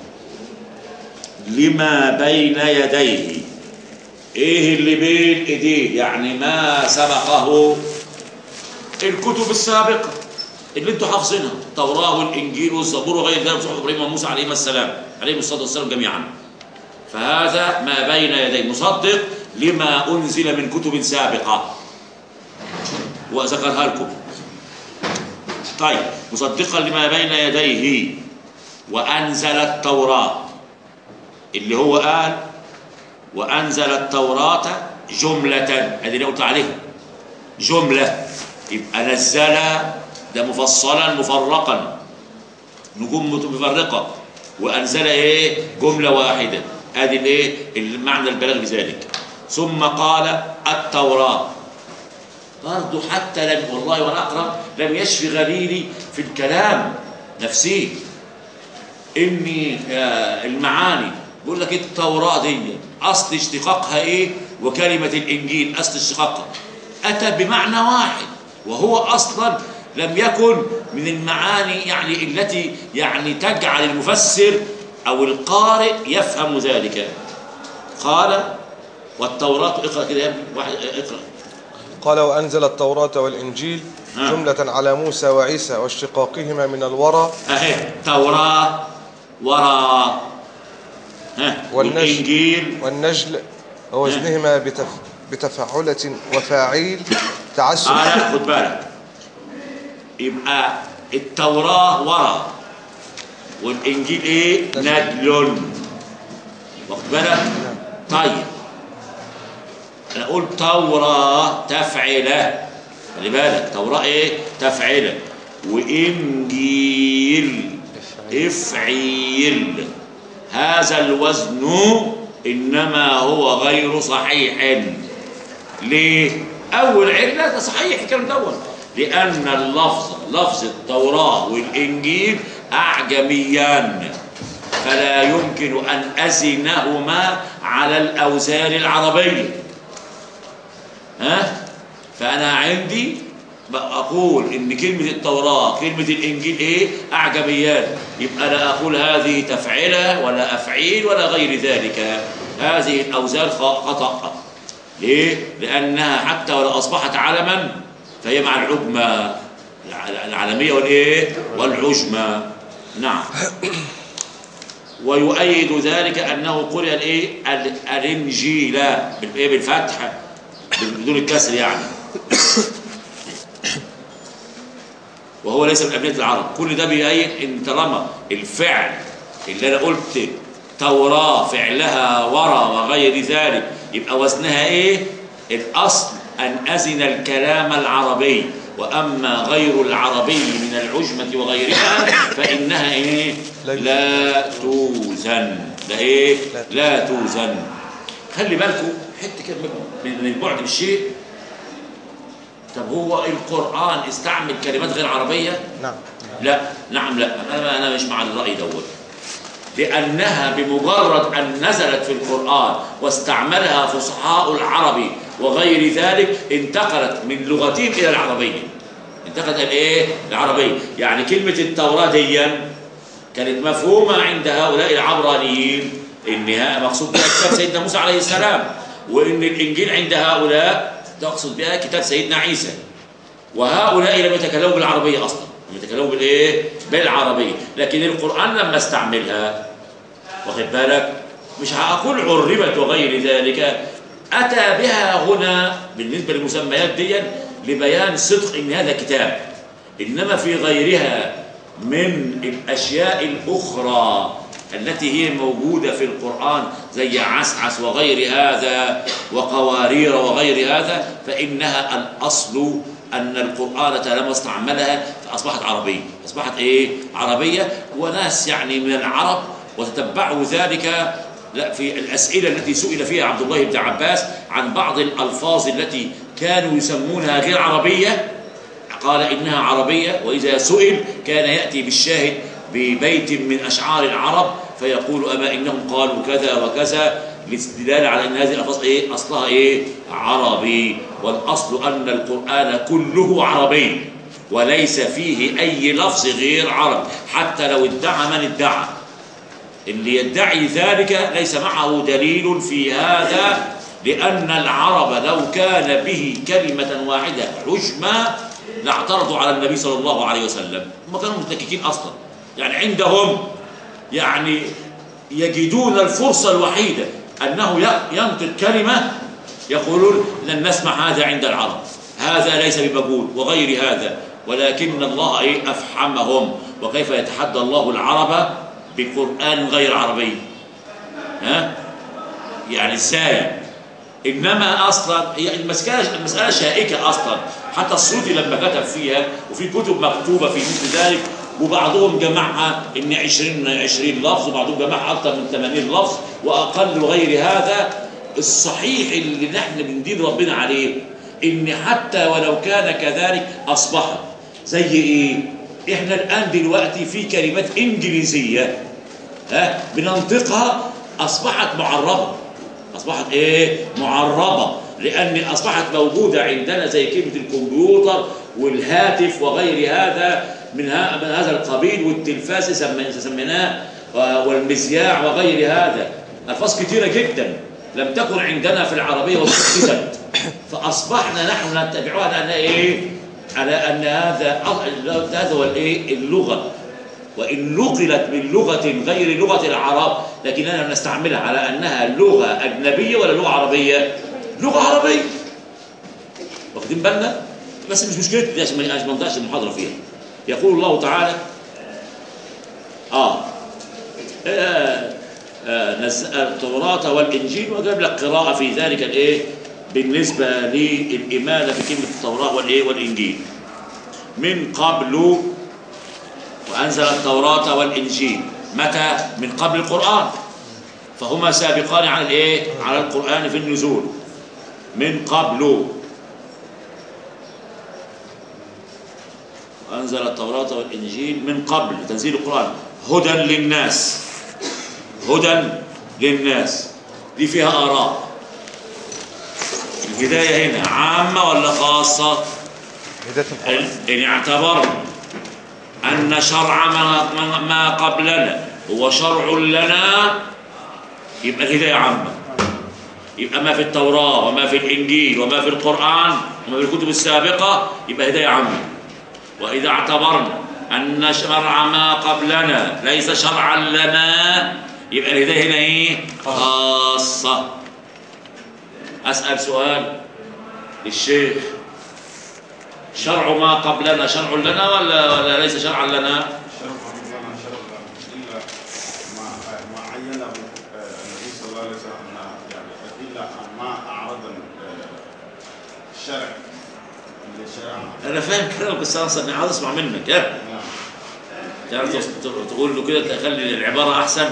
لما بين يديه ايه اللي بين ايديه يعني ما سبقه الكتب السابقه اللي انتوا حافظينها التوراه والانجيل والزبور وغير ذلك صحف ابراهيم وموسى عليهما السلام عليهم الصلاه والسلام جميعا فهذا ما بين يديه مصدق لما انزل من كتب سابقه وذكرها لكم طيب مصدقا لما بين يديه وانزل التوراه اللي هو قال وانزل التوراه جمله هذه اللي قلت عليها جمله يبقى نزل ده مفصلا مفرقا نجوم مفرقه وانزل ايه جمله واحده ادي الايه المعنى البلاغ بذلك ثم قال التوراه برضه حتى لم والله وانا اقرا لم يشفي غليلي في الكلام نفسي اني آه، المعاني بيقول لك التوراه دي اصل اشتقاقها ايه وكلمه الانجيل اصل اشتقاقها اتى بمعنى واحد وهو اصلا لم يكن من المعاني يعني التي يعني تجعل المفسر او القارئ يفهم ذلك قال والتوراة اقرأ كده يا ابني واحد اقرأ قال وأنزل التوراة والإنجيل ها. جملة على موسى وعيسى واشتقاقهما من الورى اهي توراة وراء ها والنجم. والإنجيل والنجل ووزنهما بتف بتفعلة وفاعيل تعسف آه خد بالك يبقى التوراة ورا والإنجيل إيه؟ ندل واخد بالك؟ طيب أنا أقول توراة تفعلة خلي بالك توراة إيه؟ تفعلة وإنجيل افعيل هذا الوزن إنما هو غير صحيح ليه؟ أول علة ده صحيح الكلام دوت لأن اللفظ لفظ التوراة والإنجيل أعجميان فلا يمكن أن أزنهما على الأوزان العربية ها؟ فأنا عندي أقول إن كلمة التوراة كلمة الإنجيل إيه؟ أعجميان يبقى لا أقول هذه تفعلة ولا أفعيل ولا غير ذلك هذه الأوزان خ- خطأ ليه؟ لأنها حتى ولو أصبحت علما فهي مع العجمة الع- العالمية والإيه؟ والعجمة نعم ويؤيد ذلك أنه قرئ الإيه؟ ال- الإنجيل بالإيه؟ بالفتح بدون الكسر يعني وهو ليس من أبنية العرب كل ده بيؤيد ان طالما الفعل اللي انا قلت توراة فعلها ورا وغير ذلك يبقى وزنها ايه الاصل ان ازن الكلام العربي واما غير العربي من العجمة وغيرها فانها ايه لا لا توزن لا ايه لا توزن خلي بالكم حته كده من من البعد بالشيء طب هو القرآن استعمل كلمات غير عربية؟ نعم لا نعم لا أنا أنا مش مع الرأي دوت لأنها بمجرد أن نزلت في القرآن واستعملها فصحاء العرب وغير ذلك انتقلت من لغتهم إلى العربية انتقلت إلى إيه؟ العربية يعني كلمة التوراة ديا كانت مفهومة عند هؤلاء العبرانيين إنها مقصود بها كتاب سيدنا موسى عليه السلام وإن الإنجيل عند هؤلاء تقصد بها كتاب سيدنا عيسى وهؤلاء لم يتكلموا بالعربية أصلا لم يتكلموا بالإيه؟ بالعربية لكن القرآن لما استعملها واخد بالك مش هقول عربت وغير ذلك أتى بها هنا بالنسبة للمسميات دي لبيان صدق إن هذا كتاب إنما في غيرها من الأشياء الأخرى التي هي موجودة في القرآن زي عسعس وغير هذا وقوارير وغير هذا فإنها الأصل أن القرآن لما استعملها فأصبحت عربية أصبحت إيه؟ عربية وناس يعني من العرب وتتبعوا ذلك لا في الأسئلة التي سئل فيها عبد الله بن عباس عن بعض الألفاظ التي كانوا يسمونها غير عربية قال إنها عربية وإذا سئل كان يأتي بالشاهد ببيت من أشعار العرب فيقول أما إنهم قالوا كذا وكذا للاستدلال على أن هذه الألفاظ إيه أصلها إيه عربي والأصل أن القرآن كله عربي وليس فيه أي لفظ غير عربي حتى لو ادعى من ادعى اللي يدعي ذلك ليس معه دليل في هذا لأن العرب لو كان به كلمة واحدة عجمة لاعترضوا على النبي صلى الله عليه وسلم هم كانوا متلككين أصلا يعني عندهم يعني يجدون الفرصة الوحيدة أنه ي- ينطق كلمة يقولون لن نسمع هذا عند العرب هذا ليس بمقبول وغير هذا ولكن الله إيه أفحمهم وكيف يتحدى الله العرب بقرآن غير عربي ها يعني ازاي انما اصلا هي المساله المساله شائكه اصلا حتى السيوطي لما كتب فيها وفي كتب مكتوبه في مثل ذلك وبعضهم جمعها ان 20 20 لفظ وبعضهم جمعها اكثر من 80 لفظ واقل وغير هذا الصحيح اللي نحن بندين ربنا عليه ان حتى ولو كان كذلك اصبحت زي ايه احنا الان دلوقتي في كلمات انجليزيه ها بننطقها اصبحت معربه اصبحت ايه معربه لان اصبحت موجوده عندنا زي كلمه الكمبيوتر والهاتف وغير هذا من, ها من هذا القبيل والتلفاز سمي- سميناه و- والمذياع وغير هذا الفاظ كثيره جدا لم تكن عندنا في العربية واستخدمت فأصبحنا نحن نتبعها على أنها إيه؟ على أن هذا هذا هو الإيه؟ اللغة وإن نقلت من لغة غير لغة العرب لكننا نستعملها على أنها لغة أجنبية ولا لغة عربية؟ لغة عربية واخدين بالنا؟ بس مش مشكلتي دي عشان ما عشان ما نضيعش المحاضرة فيها يقول الله تعالى آه, آه آه، نز- التوراة والإنجيل وجاب لك قراءة في ذلك الإيه بالنسبة للإمالة في كلمة التوراة والإيه والإنجيل من قبل وأنزل التوراة والإنجيل متى من قبل القرآن فهما سابقان على الإيه على القرآن في النزول من قبل وأنزل التوراة والإنجيل من قبل تنزيل القرآن هدى للناس هدى للناس دي فيها آراء الهداية هنا عامة ولا خاصة هداية القرآن إن اعتبرنا أن شرع ما, ما- ما قبلنا هو شرع لنا يبقى الهداية عامة يبقى ما في التوراة وما في الإنجيل وما في القرآن وما في الكتب السابقة يبقى هداية عامة وإذا اعتبرنا أن شرع ما قبلنا ليس شرعا لنا يبقى الهداية هنا إيه؟ خاصة أسأل سؤال للشيخ شرع ما قبلنا شرع لنا ولا, ولا ليس شرعا لنا؟ شرف رمضان شرف إلا ما ما عينه آه، النبي صلى الله عليه وسلم يعني إلا ما أعرض آه، الشرع للشرع أنا فاهم كلامك بس أنا أصلا عاوز أسمع منك ها؟ نعم تعرف تص- تقول له كده تخلي العبارة أحسن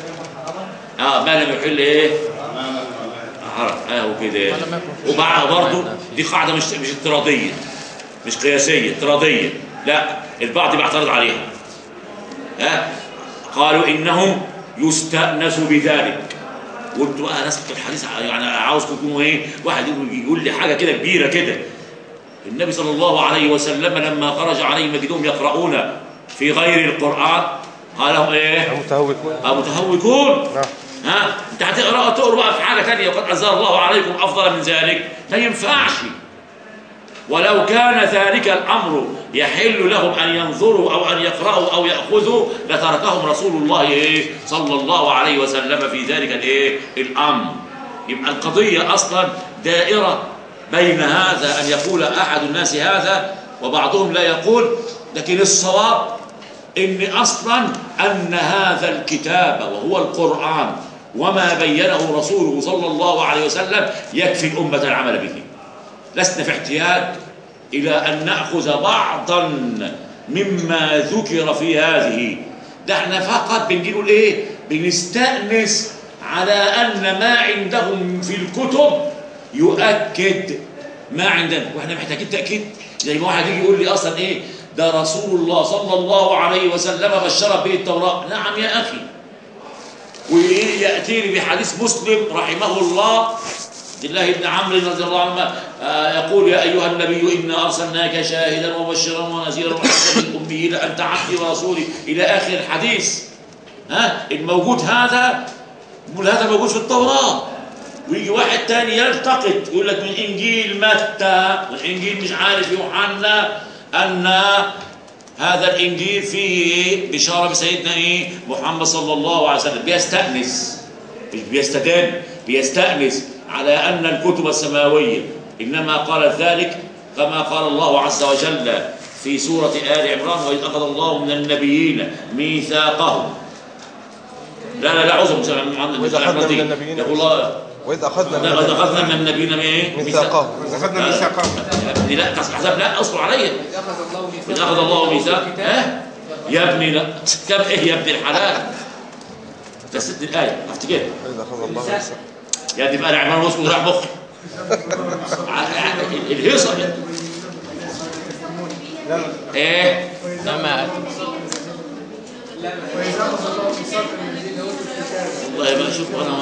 اه ما لم يحل ايه لا لا لا عرف اه وكده وبعد برضه دي قاعدة مش مش افتراضية مش قياسية افتراضية لا البعض بيعترض عليها ها قالوا إنه يستأنس بذلك وانتوا بقى ناس بتوع الحديث يعني عاوزكم تكونوا ايه واحد يقول- يقول لي حاجة كده كبيرة كده النبي صلى الله عليه وسلم لما خرج عليهم يجدهم يقرؤون في غير القرآن قال لهم ايه متهوكون متهوكون نعم ها انت هتقرا تقرا بقى في حاجه ثانيه وقد انزل الله عليكم افضل من ذلك ما ينفعش ولو كان ذلك الامر يحل لهم ان ينظروا او ان يقراوا او ياخذوا لتركهم رسول الله ايه صلى الله عليه وسلم في ذلك الايه الامر يبقى القضيه اصلا دائره بين هذا ان يقول احد الناس هذا وبعضهم لا يقول لكن الصواب ان اصلا ان هذا الكتاب وهو القران وما بينه رسوله صلى الله عليه وسلم يكفي الامه العمل به لسنا في احتياج الى ان ناخذ بعضا مما ذكر في هذه ده احنا فقط بنجي نقول ايه بنستانس على ان ما عندهم في الكتب يؤكد ما عندنا واحنا محتاجين تاكيد زي ما واحد يجي يقول لي اصلا ايه ده رسول الله صلى الله عليه وسلم بشر به التوراه نعم يا اخي وياتيني بحديث مسلم رحمه الله عبد الله بن عمرو رضي الله عنه آه، يقول يا ايها النبي انا ارسلناك شاهدا ومبشرا ونذيرا ورحمه للاميين انت عبدي ورسولي الى اخر الحديث ها الموجود هذا يقول هذا موجود في التوراه ويجي واحد تاني يلتقط يقول لك من انجيل متى من انجيل مش عارف يوحنا ان هذا الانجيل فيه بشاره بسيدنا ايه محمد صلى الله عليه وسلم بيستانس مش بيستدل بيستانس على ان الكتب السماويه انما قالت ذلك كما قال الله عز وجل في سوره ال عمران واذ اخذ الله من النبيين ميثاقهم لا لا لا عذر مش عن وإذ أخذنا من النبيين يقول الله وإذ أخذنا لا من قد النبيين اخذنا من النبيين من ايه ميثاقهم أخذنا ميثاقهم يا ابني لا تصل حساب لا اصبر عليا إذ أخذ الله ميثاق ها يا ابني لا كم إيه يا ابن الحلال تسد الآية افتكر وإذ أخذ الله ميثاق يا ابني بقى العمران واسمه راح مخي ع- الهيصة ايه لما والله ما اشوف انا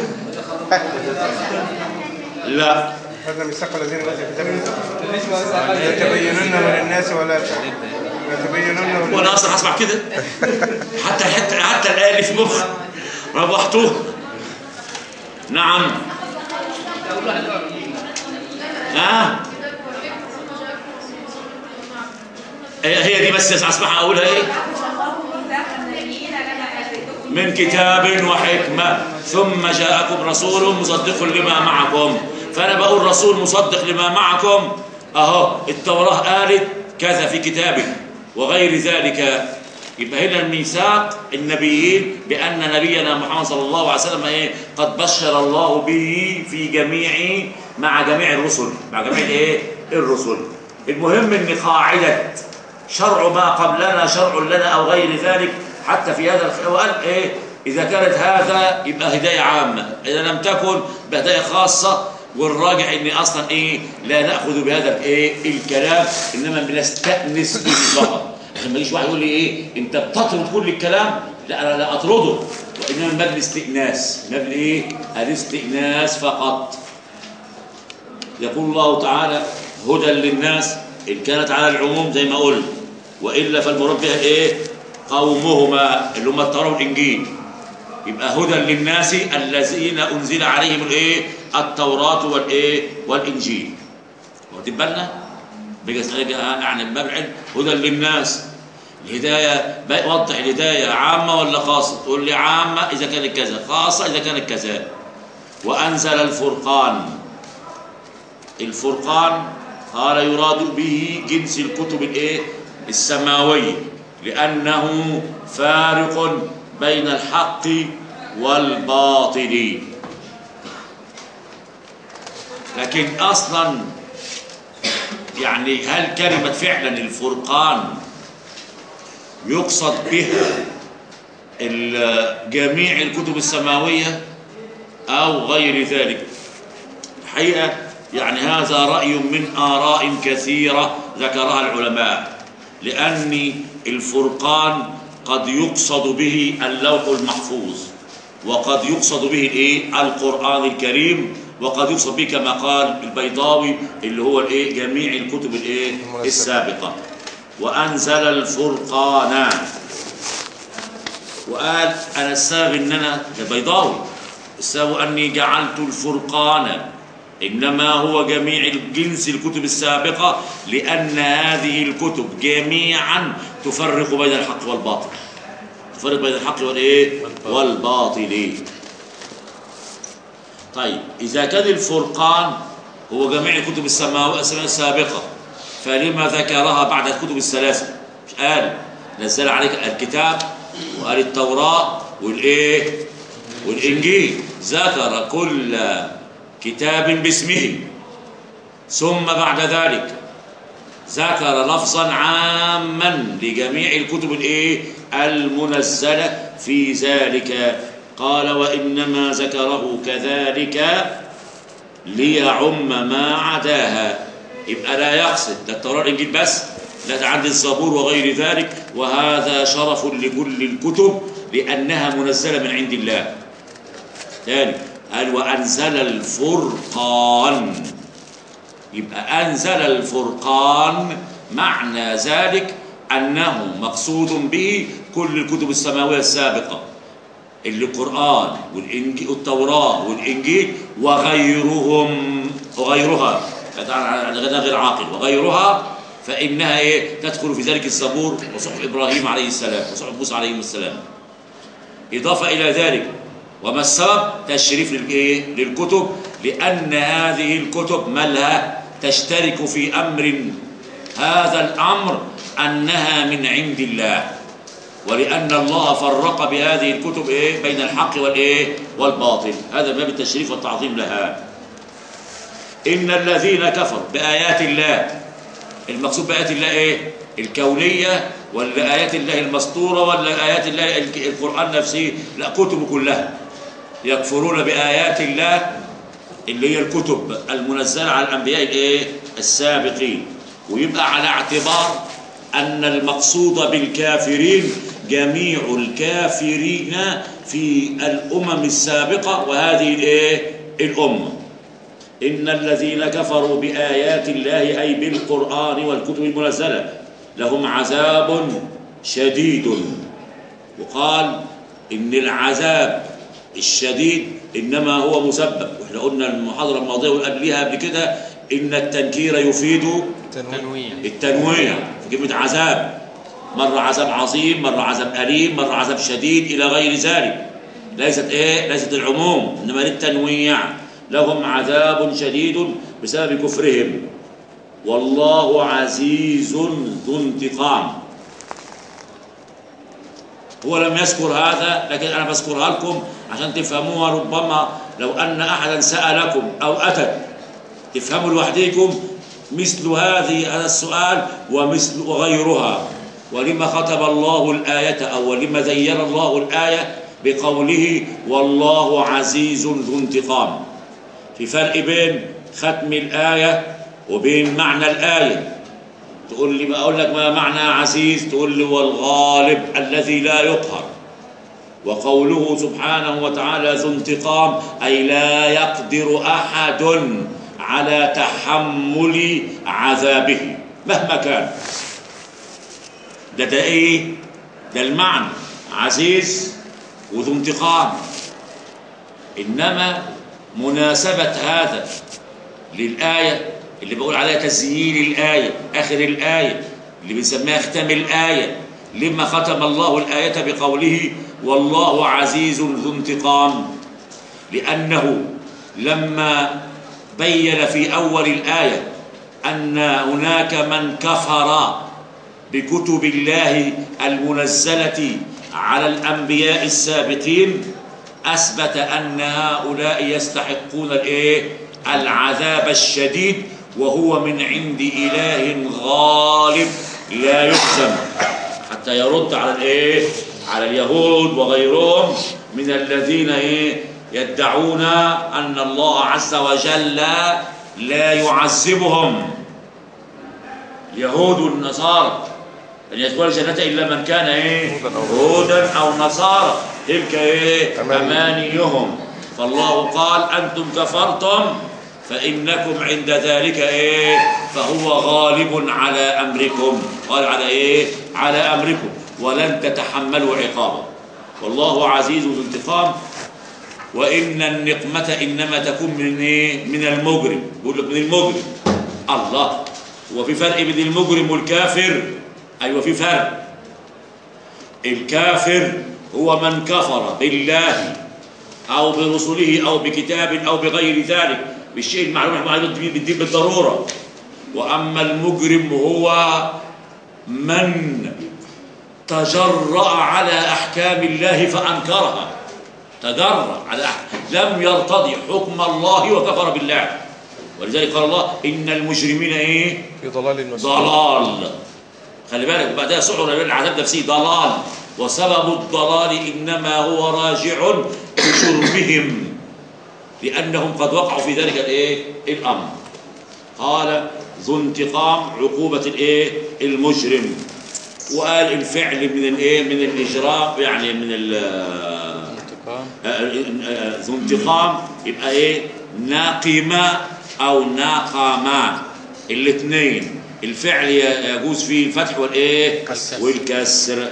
لا أخذنا ميثاق الذين أوتوا الكتاب يتبينونه للناس ولا يتبينونه وانا اصلا هسمع كده حتى حتى حتى الآية اللي في مخي ربحتوه نعم ها هي دي بس اسمعها اقولها ايه من كتاب وحكمة ثم جاءكم رسول مصدق لما معكم فأنا بقول رسول مصدق لما معكم أهو التوراة قالت كذا في كتابه وغير ذلك يبقى هنا الميثاق النبيين بأن نبينا محمد صلى الله عليه وسلم إيه قد بشر الله به في جميع مع جميع الرسل مع جميع إيه الرسل المهم إن قاعدة شرع ما قبلنا شرع لنا أو غير ذلك حتى في هذا الخ... وقال إيه إذا كانت هذا يبقى هداية عامة إذا لم تكن بهداية خاصة والراجع إن أصلا إيه لا نأخذ بهذا الإيه الكلام إنما بنستأنس به فقط عشان ما يجيش واحد يقول لي إيه أنت بتطرد كل الكلام لا أنا لا أطرده وإنما من باب الاستئناس من باب الإيه الاستئناس فقط يقول الله تعالى هدى للناس إن كانت على العموم زي ما قلت وإلا فالمراد بها إيه قومهما اللي هم التوراة والإنجيل يبقى هدى للناس الذين أنزل عليهم الإيه التوراة والإيه والإنجيل واخدين بالنا بيجي أسألك يعني من باب العلم هدى للناس الهداية وضح الهداية عامة ولا خاصة تقول لي عامة إذا كانت كذا خاصة إذا كانت كذا وأنزل الفرقان الفرقان قال يراد به جنس الكتب الايه السماويه لانه فارق بين الحق والباطل لكن اصلا يعني هل كلمه فعلا الفرقان يقصد بها جميع الكتب السماويه او غير ذلك الحقيقه يعني هذا رأي من آراء كثيرة ذكرها العلماء لأن الفرقان قد يقصد به اللوح المحفوظ وقد يقصد به الايه القرآن الكريم وقد يقصد به كما قال البيضاوي اللي هو الايه جميع الكتب الايه السابقة وأنزل الفرقان وقال أنا السبب إن أنا البيضاوي السبب أني جعلت الفرقان إنما هو جميع جنس الكتب السابقة لأن هذه الكتب جميعا تفرق بين الحق والباطل تفرق بين الحق والإيه؟ والباطل طيب إذا كان الفرقان هو جميع الكتب السماوية السابقة فلما ذكرها بعد الكتب الثلاثة مش قال نزل عليك الكتاب وقال التوراة والإيه والإنجيل ذكر كل كتاب باسمه ثم بعد ذلك ذكر لفظا عاما لجميع الكتب الايه المنزله في ذلك قال وانما ذكره كذلك ليعم ما عداها يبقى لا يقصد ده التوراه الانجيل بس لا تعدي الزبور وغير ذلك وهذا شرف لكل الكتب لانها منزله من عند الله ثاني قال وأنزل الفرقان يبقى أنزل الفرقان معنى ذلك أنه مقصود به كل الكتب السماوية السابقة اللي القرآن والإنجيل والتوراة والإنجيل وغيرهم وغيرها هذا غير عاقل وغيرها فإنها إيه تدخل في ذلك الزبور وصحف إبراهيم عليه السلام وصحف موسى عليه السلام إضافة إلى ذلك وما السبب تشريف للايه للكتب لان هذه الكتب مالها تشترك في امر هذا الامر انها من عند الله ولان الله فرق بهذه الكتب ايه بين الحق والايه والباطل هذا باب التشريف والتعظيم لها ان الذين كفروا بايات الله المقصود بايات الله ايه الكونيه ولا ايات الله المسطوره ولا ايات الله القران نفسه لا كتب كلها يكفرون بآيات الله اللي هي الكتب المنزلة على الأنبياء الايه السابقين ويبقى على اعتبار أن المقصود بالكافرين جميع الكافرين في الأمم السابقة وهذه الايه الأمة إن الذين كفروا بآيات الله أي بالقرآن والكتب المنزلة لهم عذاب شديد وقال إن العذاب الشديد إنما هو مسبب وإحنا قلنا المحاضرة الماضية وقبلها قبل كده إن التنكير يفيد تنوين التنويع في كلمة عذاب مرة عذاب عظيم مرة عذاب أليم مرة عذاب شديد إلى غير ذلك ليست إيه ليست العموم إنما للتنويع لهم عذاب شديد بسبب كفرهم والله عزيز ذو انتقام هو لم يذكر هذا لكن أنا بذكرها لكم عشان تفهموها ربما لو أن أحدا سألكم أو أتت تفهموا لوحدكم مثل هذه هذا السؤال ومثل وغيرها ولما ختم الله الآية أو ولما زين الله الآية بقوله والله عزيز ذو انتقام في فرق بين ختم الآية وبين معنى الآية تقول لي ما أقول لك ما معنى عزيز تقول لي والغالب الذي لا يقهر وقوله سبحانه وتعالى ذو انتقام أي لا يقدر أحد على تحمل عذابه مهما كان ده ده ايه ده المعنى عزيز وذو انتقام انما مناسبة هذا للآية اللي بقول عليها تزيين الآية آخر الآية اللي بنسميها ختام الآية لما ختم الله الآية بقوله والله عزيز ذو انتقام لأنه لما بين في أول الآية أن هناك من كفر بكتب الله المنزلة على الأنبياء السابقين أثبت أن هؤلاء يستحقون الإيه؟ العذاب الشديد وهو من عند إله غالب لا يقسم حتى يرد على الإيه؟ على اليهود وغيرهم من الذين إيه؟ يدعون أن الله عز وجل لا يعذبهم اليهود والنصارى أن يدخل الجنة إلا من كان إيه هودا أو نصارى تلك إيه أماني. أمانيهم فالله قال أنتم كفرتم فإنكم عند ذلك إيه فهو غالب على أمركم قال على إيه على أمركم ولن تتحملوا عقابه والله عزيز ذو انتقام وإن النقمة إنما تكون من إيه؟ من المجرم بيقول لك من المجرم الله هو في فرق بين المجرم والكافر أيوة في فرق الكافر هو من كفر بالله أو برسله أو بكتاب أو بغير ذلك بالشيء المعلوم المعلوم بالدين بالضرورة وأما المجرم هو من تجرأ على أحكام الله فأنكرها تجرأ على أحكام لم يرتضي حكم الله وكفر بالله ولذلك قال الله إن المجرمين إيه في ضلال المسجد ضلال خلي بالك بعدها سعر العذاب نفسه ضلال وسبب الضلال إنما هو راجع بشربهم لأنهم قد وقعوا في ذلك الإيه الأمر قال ذو انتقام عقوبة الإيه المجرم وقال الفعل من الإيه من الإجرام يعني من ال انتقام آه، آه، ذو انتقام يبقى ايه ناقما او ناقما الاثنين الفعل يجوز فيه الفتح والايه والكسر. والكسر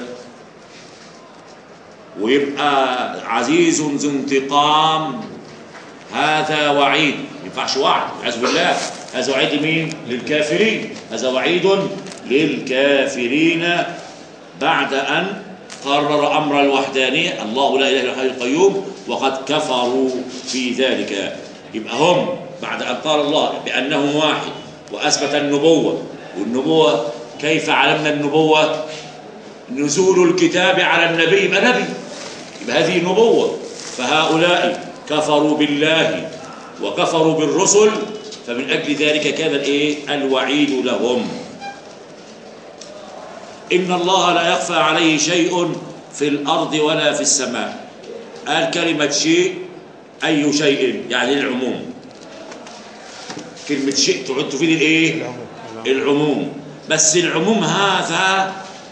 ويبقى عزيز ذو انتقام هذا وعيد ما ينفعش وعد والعياذ بالله هذا وعيد لمين للكافرين هذا وعيد للكافرين بعد أن قرر أمر الوحدانية الله لا إله إلا هو الحي القيوم وقد كفروا في ذلك يبقى هم بعد أن قال الله بأنه واحد وأثبت النبوة والنبوة كيف علمنا النبوة نزول الكتاب على النبي يبقى نبي يبقى هذه نبوة فهؤلاء كفروا بالله وكفروا بالرسل فمن أجل ذلك كان الإيه الوعيد لهم إن الله لا يخفى عليه شيء في الأرض ولا في السماء قال كلمة شيء أي شيء يعني العموم كلمة شيء تعد تفيد الإيه العموم بس العموم هذا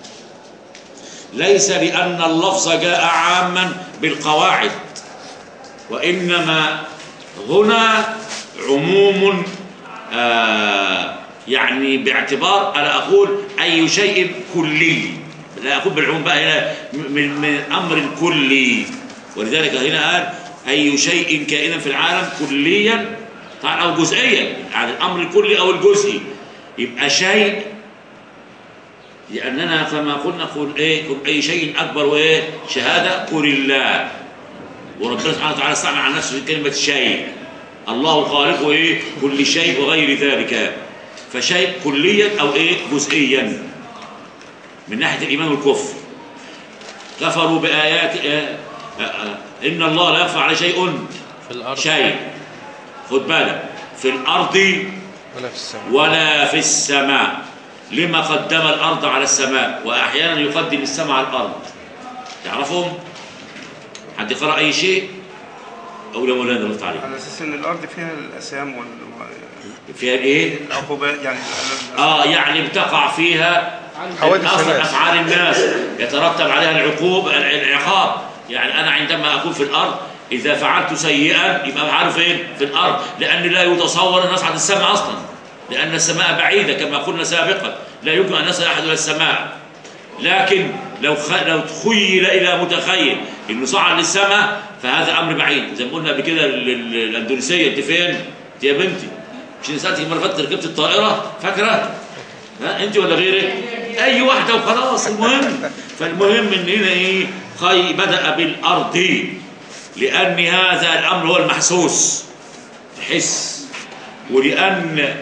ليس لأن اللفظ جاء عاما بالقواعد وإنما هنا عموم آه يعني باعتبار أنا أقول أي شيء كلي لا أقول بالعموم بقى هنا من, من أمر كلي ولذلك هنا قال أي شيء كائنا في العالم كليا طبعا أو جزئيا يعني الأمر الكلي أو الجزئي يبقى شيء لأننا كما قلنا قل إيه قل أي شيء أكبر وإيه شهادة قل الله وربنا سبحانه وتعالى استعمل عن نفسه في كلمة شيء الله خالق إيه كل شيء وغير ذلك فشيء كليا أو إيه جزئيا من ناحية الإيمان والكفر كفروا بآيات آه آه آه إن الله لا يخفى على شيء في الأرض شيء خد بالك في الأرض ولا في السماء ولا في السماء لما قدم الأرض على السماء وأحيانا يقدم السماء على الأرض تعرفهم؟ حد قرأ أي شيء؟ أو يا مولانا رفت عليه على اساس ان الارض فيها الاسام وال فيها الإيه؟ العقوبات يعني آه يعني بتقع فيها حوادث أصل الناس. أفعال الناس يترتب عليها العقوب العقاب يعني أنا عندما أكون في الأرض إذا فعلت سيئا يبقى عارف فين؟ في الأرض لأن لا يتصور أن أصعد السماء أصلا لأن السماء بعيدة كما قلنا سابقا لا يمكن أن يصل أحد إلى السماء لكن لو خ... لو تخيل إلى متخيل إنه صعد للسماء فهذا أمر بعيد زي ما قلنا قبل كده ال- ال- الأندونيسية أنت فين؟ أنت يا بنتي مش إن سألتك المرة اللي فاتت ركبت الطائرة فاكرة؟ ها انت ولا غيرك اي واحده وخلاص المهم فالمهم ان هنا ايه خي بدا بالارض لان هذا الامر هو المحسوس تحس ولان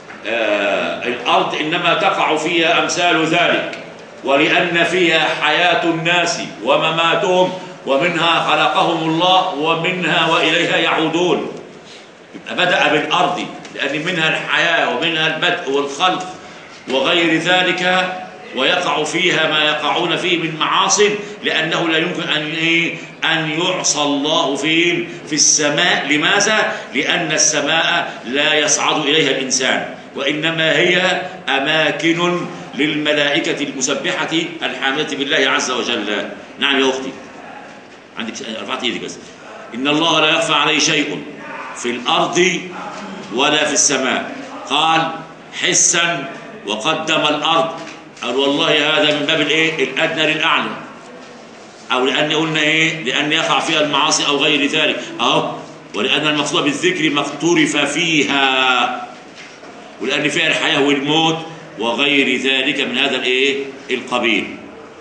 آه الارض انما تقع فيها امثال ذلك ولان فيها حياه الناس ومماتهم ومنها خلقهم الله ومنها واليها يعودون يبقى بدأ بالأرض لأن منها الحياة ومنها البدء والخلق وغير ذلك ويقع فيها ما يقعون فيه من معاصٍ لأنه لا يمكن أن إيه؟ أن يعصى الله فين في السماء لماذا؟ لأن السماء لا يصعد إليها الإنسان وإنما هي أماكن للملائكة المسبحة الحاملة بالله عز وجل نعم يا أختي عندك رفعت ايدك بس ان الله لا يخفى عليه شيء في الارض ولا في السماء قال حسا وقدم الارض قال والله هذا من باب الايه الادنى للاعلى او لان قلنا ايه لان يقع فيها المعاصي او غير ذلك اهو ولان المقصود بالذكر ما اقترف فيها ولان فيها الحياه والموت وغير ذلك من هذا الايه القبيل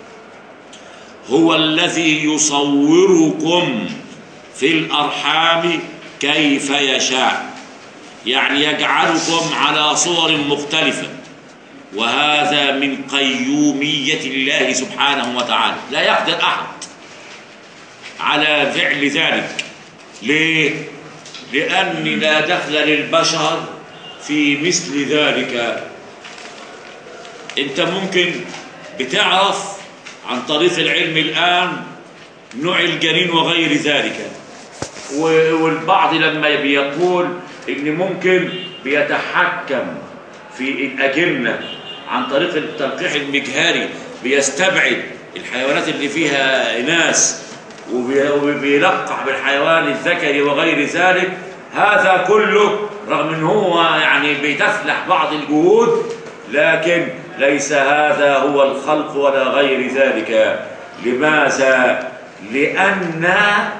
هو الذي يصوركم في الأرحام كيف يشاء يعني يجعلكم على صور مختلفة وهذا من قيومية الله سبحانه وتعالى لا يقدر أحد على فعل ذلك ليه؟ لأن لا دخل للبشر في مثل ذلك أنت ممكن بتعرف عن طريق العلم الآن نوع الجنين وغير ذلك و- والبعض لما بيقول إن ممكن بيتحكم في الأجنة عن طريق التلقيح المجهري بيستبعد الحيوانات اللي فيها ناس وبي- وبيلقح بالحيوان الذكري وغير ذلك هذا كله رغم ان هو يعني بتفلح بعض الجهود لكن ليس هذا هو الخلق ولا غير ذلك لماذا لان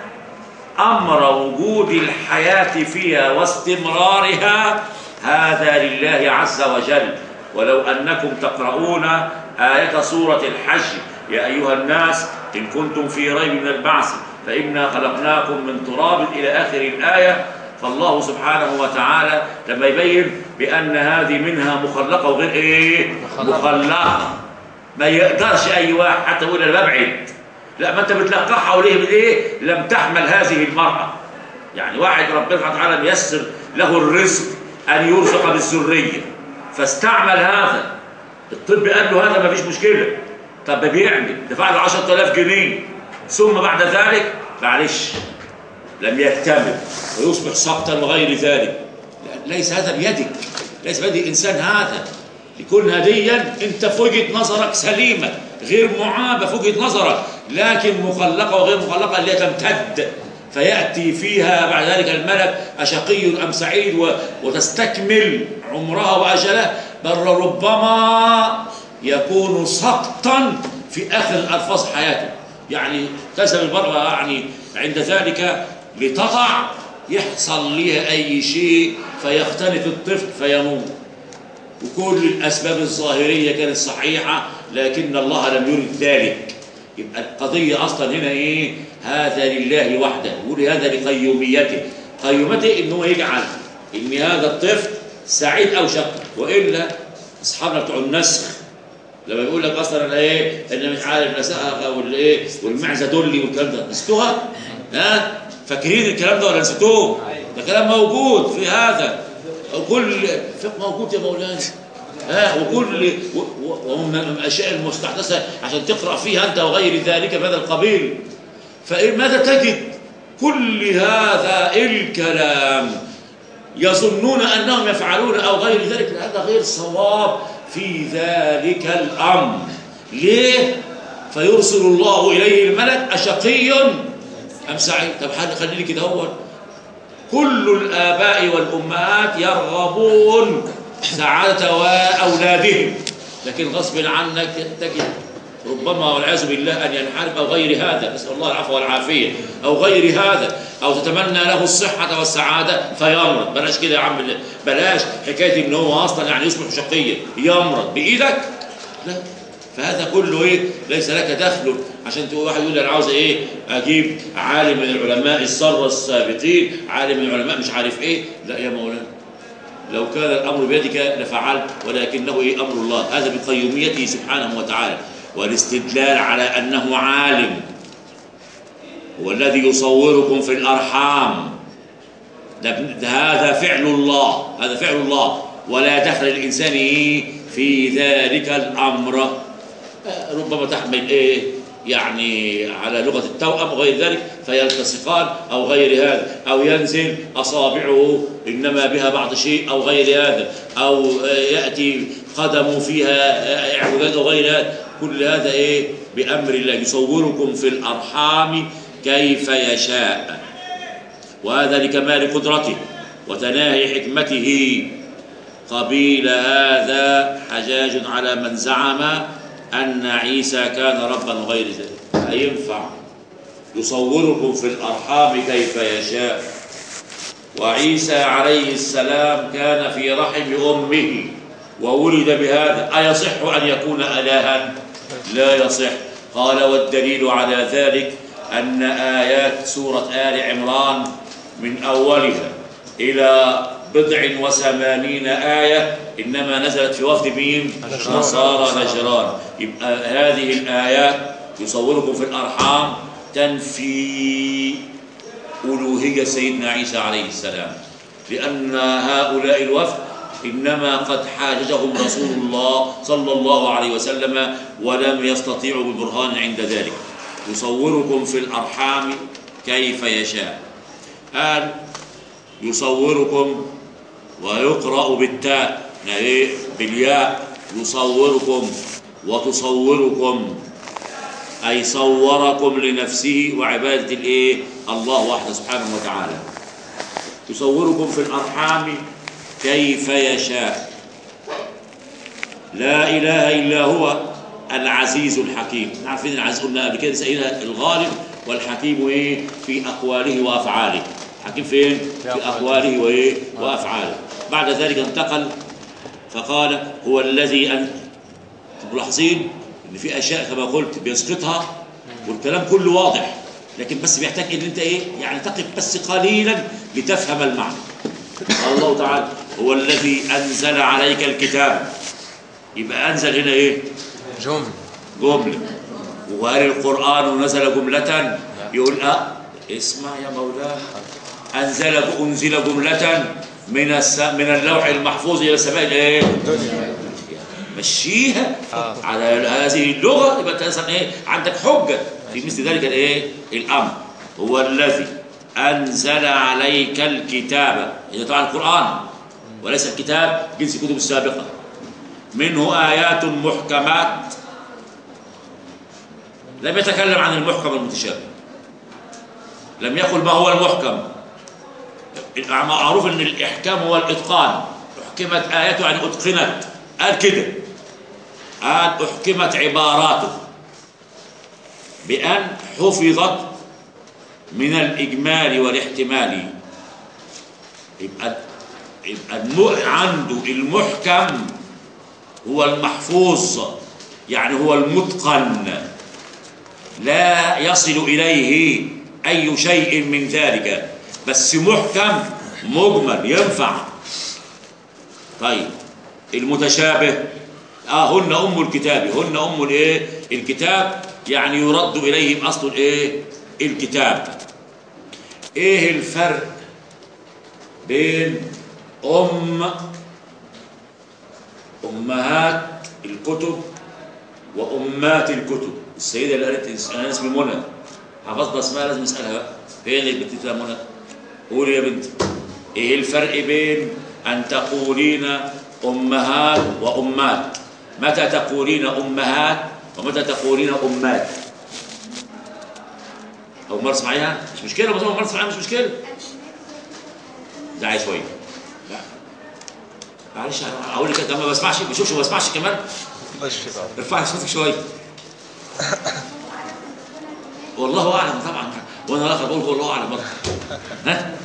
امر وجود الحياه فيها واستمرارها هذا لله عز وجل ولو انكم تقرؤون ايه سوره الحج يا ايها الناس ان كنتم في ريب من البعث فانا خلقناكم من تراب الى اخر الايه فالله سبحانه وتعالى لما يبين بان هذه منها مخلقه وغير ايه مخلقه ما يقدرش اي واحد حتى يقول انا ببعد لا ما انت بتلقحها وليه من ايه لم تحمل هذه المراه يعني واحد ربنا سبحانه وتعالى ميسر له الرزق ان يرزق بالذريه فاستعمل هذا الطب قال له هذا ما فيش مشكله طب ده بيعمل دفع له 10000 جنيه ثم بعد ذلك معلش لم يكتمل ويصبح سقطا وغير ذلك لا- ليس هذا بيدك ليس بيد الانسان هذا يكون هديا انت في وجهه نظرك سليمه غير معابه في وجهه نظرك لكن مخلقه وغير مخلقه اللي هي تمتد فياتي فيها بعد ذلك الملك اشقي ام سعيد و- وتستكمل عمرها واجلها بل ربما يكون سقطا في اخر الفاظ حياته يعني تذهب المراه يعني عند ذلك لتقع يحصل لها أي شيء فيختلط الطفل فيموت وكل الأسباب الظاهرية كانت صحيحة لكن الله لم يرد ذلك يبقى القضية أصلا هنا إيه هذا لله وحده يقول هذا لقيوميته قيومته إنه يجعل إن هذا الطفل سعيد أو شقي وإلا أصحابنا بتوع النسخ لما يقول لك اصلا انا ايه انا مش عارف نسقها والايه والمعزه دولي والكلام ده نسيتوها ها فاكرين الكلام ده ولا نسيتوه ده كلام موجود في هذا وكل فقه موجود يا مولانا ها وكل و- و- وهم من الاشياء المستحدثه عشان تقرا فيها انت وغير ذلك بهذا القبيل فماذا تجد كل هذا الكلام يظنون انهم يفعلون او غير ذلك هذا غير صواب في ذلك الامر ليه فيرسل الله اليه الملك اشقي ام سعيد طب حد خليني كده هو كل الاباء والامهات يرغبون سعاده اولادهم لكن غصب عنك تجد ربما والعياذ بالله ان ينحرف او غير هذا نسال الله العفو والعافيه او غير هذا او تتمنى له الصحه والسعاده فيمرض بلاش كده يا عم بلاش حكايه ان هو اصلا يعني يصبح شقيا يمرض بايدك لا فهذا كله ايه ليس لك دخل عشان تقول واحد يقول لي انا عاوز ايه اجيب عالم من العلماء السره السابقين عالم من العلماء مش عارف ايه لا يا مولانا لو كان الامر بيدك لفعلت ولكنه ايه امر الله هذا بقيوميته سبحانه وتعالى والاستدلال على انه عالم هو الذي يصوركم في الارحام ده ده هذا فعل الله هذا فعل الله ولا دخل الانسان إيه في ذلك الامر آه، ربما تحمل ايه يعني على لغه التوأم وغير ذلك فيلتصقان او غير هذا او ينزل اصابعه انما بها بعض شيء او غير هذا او آه، ياتي قدم فيها آه، اعوجاج او غير هذا كل هذا ايه بامر الله يصوركم في الارحام كيف يشاء وهذا لكمال قدرته وتناهي حكمته قبيل هذا حجاج على من زعم أن عيسى كان ربا وغير ذلك لا ينفع يصوركم في الأرحام كيف يشاء وعيسى عليه السلام كان في رحم أمه وولد بهذا أيصح أن يكون إلها لا يصح قال والدليل على ذلك أن آيات سورة آل عمران من أولها إلى بضع وثمانين آية إنما نزلت في وفد مين؟ نصارى نجران يبقى هذه الآيات يصوركم في الأرحام تنفي ألوهية سيدنا عيسى عليه السلام لأن هؤلاء الوفد إنما قد حاججهم رسول الله صلى الله عليه وسلم ولم يستطيعوا بالبرهان عند ذلك يصوركم في الأرحام كيف يشاء قال يصوركم ويقرأ بالتاء يعني إيه؟ بالياء يصوركم وتصوركم أي صوركم لنفسه وعبادة الإيه؟ الله وحده سبحانه وتعالى يصوركم في الأرحام كيف يشاء لا إله إلا هو العزيز الحكيم عارفين العزيز قلنا قبل كده سألنا الغالب والحكيم إيه في أقواله وأفعاله حكيم فين في أقواله وإيه وأفعاله بعد ذلك انتقل فقال هو الذي أن ملاحظين ان في اشياء كما قلت بيسقطها والكلام كله واضح لكن بس بيحتاج ان انت ايه يعني تقف بس قليلا لتفهم المعنى قال الله تعالى هو الذي انزل عليك الكتاب يبقى انزل هنا ايه جمل جمله وهل القران نزل جمله يقول اه اسمع يا مولانا انزل انزل جمله من الس... من اللوح المحفوظ الى السماء الايه مشيها على هذه اللغه يبقى انت اصلا ايه عندك حجه في مثل ذلك الايه الامر هو الذي انزل عليك الكتاب هي طبعا القران وليس الكتاب جنس الكتب السابقه منه ايات محكمات لم يتكلم عن المحكم المتشابه لم يقل ما هو المحكم معروف ان الاحكام هو الاتقان احكمت اياته يعني اتقنت قال كده قال احكمت عباراته بان حفظت من الإجمال والاحتمال يبقى يبقى الم- عنده المحكم هو المحفوظ يعني هو المتقن لا يصل إليه أي شيء من ذلك بس محكم مجمل ينفع طيب المتشابه اه هن ام الكتاب هن ام الايه الكتاب يعني يرد اليهم اصل الايه الكتاب ايه الفرق بين ام امهات الكتب وامات الكتب السيده اللي قالت انا اسمي منى حفظت اسمها لازم نسالها بقى فين البنت اسمها منى قولي يا بنتي ايه الفرق بين ان تقولين امهات وامات متى تقولين امهات ومتى تقولين امات او مرس معايا مش مشكله بس هو مرس معايا مش مشكله دعي شويه لا معلش أنا اقول لك ده ما بسمعش ما بشوفش ما بسمعش كمان ماشي بقى ارفعي صوتك شويه والله اعلم طبعا وانا الاخر بقول والله اعلم برضه ها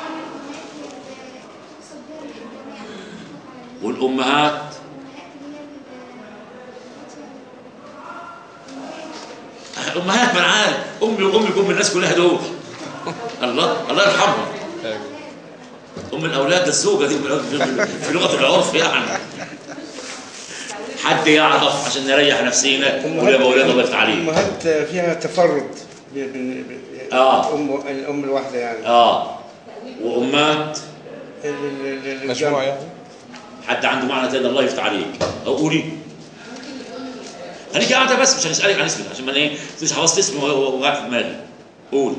والامهات امهات ما انا عارف امي وامك ام الناس كلها دول الله الله يرحمهم ام الاولاد الزوجه دي في لغه العرف يعني حد يعرف عشان نريح نفسينا ولا اولاد الله يفتح عليك الأمهات فيها تفرد ب- ب- ب- آه. أم الأم الواحدة يعني اه وامات ال- ال- ال- مجموعة يعني حد عنده معنى تاني الله يفتح عليك أو قولي خليكي قاعده بس مش هنسالك عن اسمك عشان ما ايه مش حفظت اسمي وهو وقعت في دماغي قول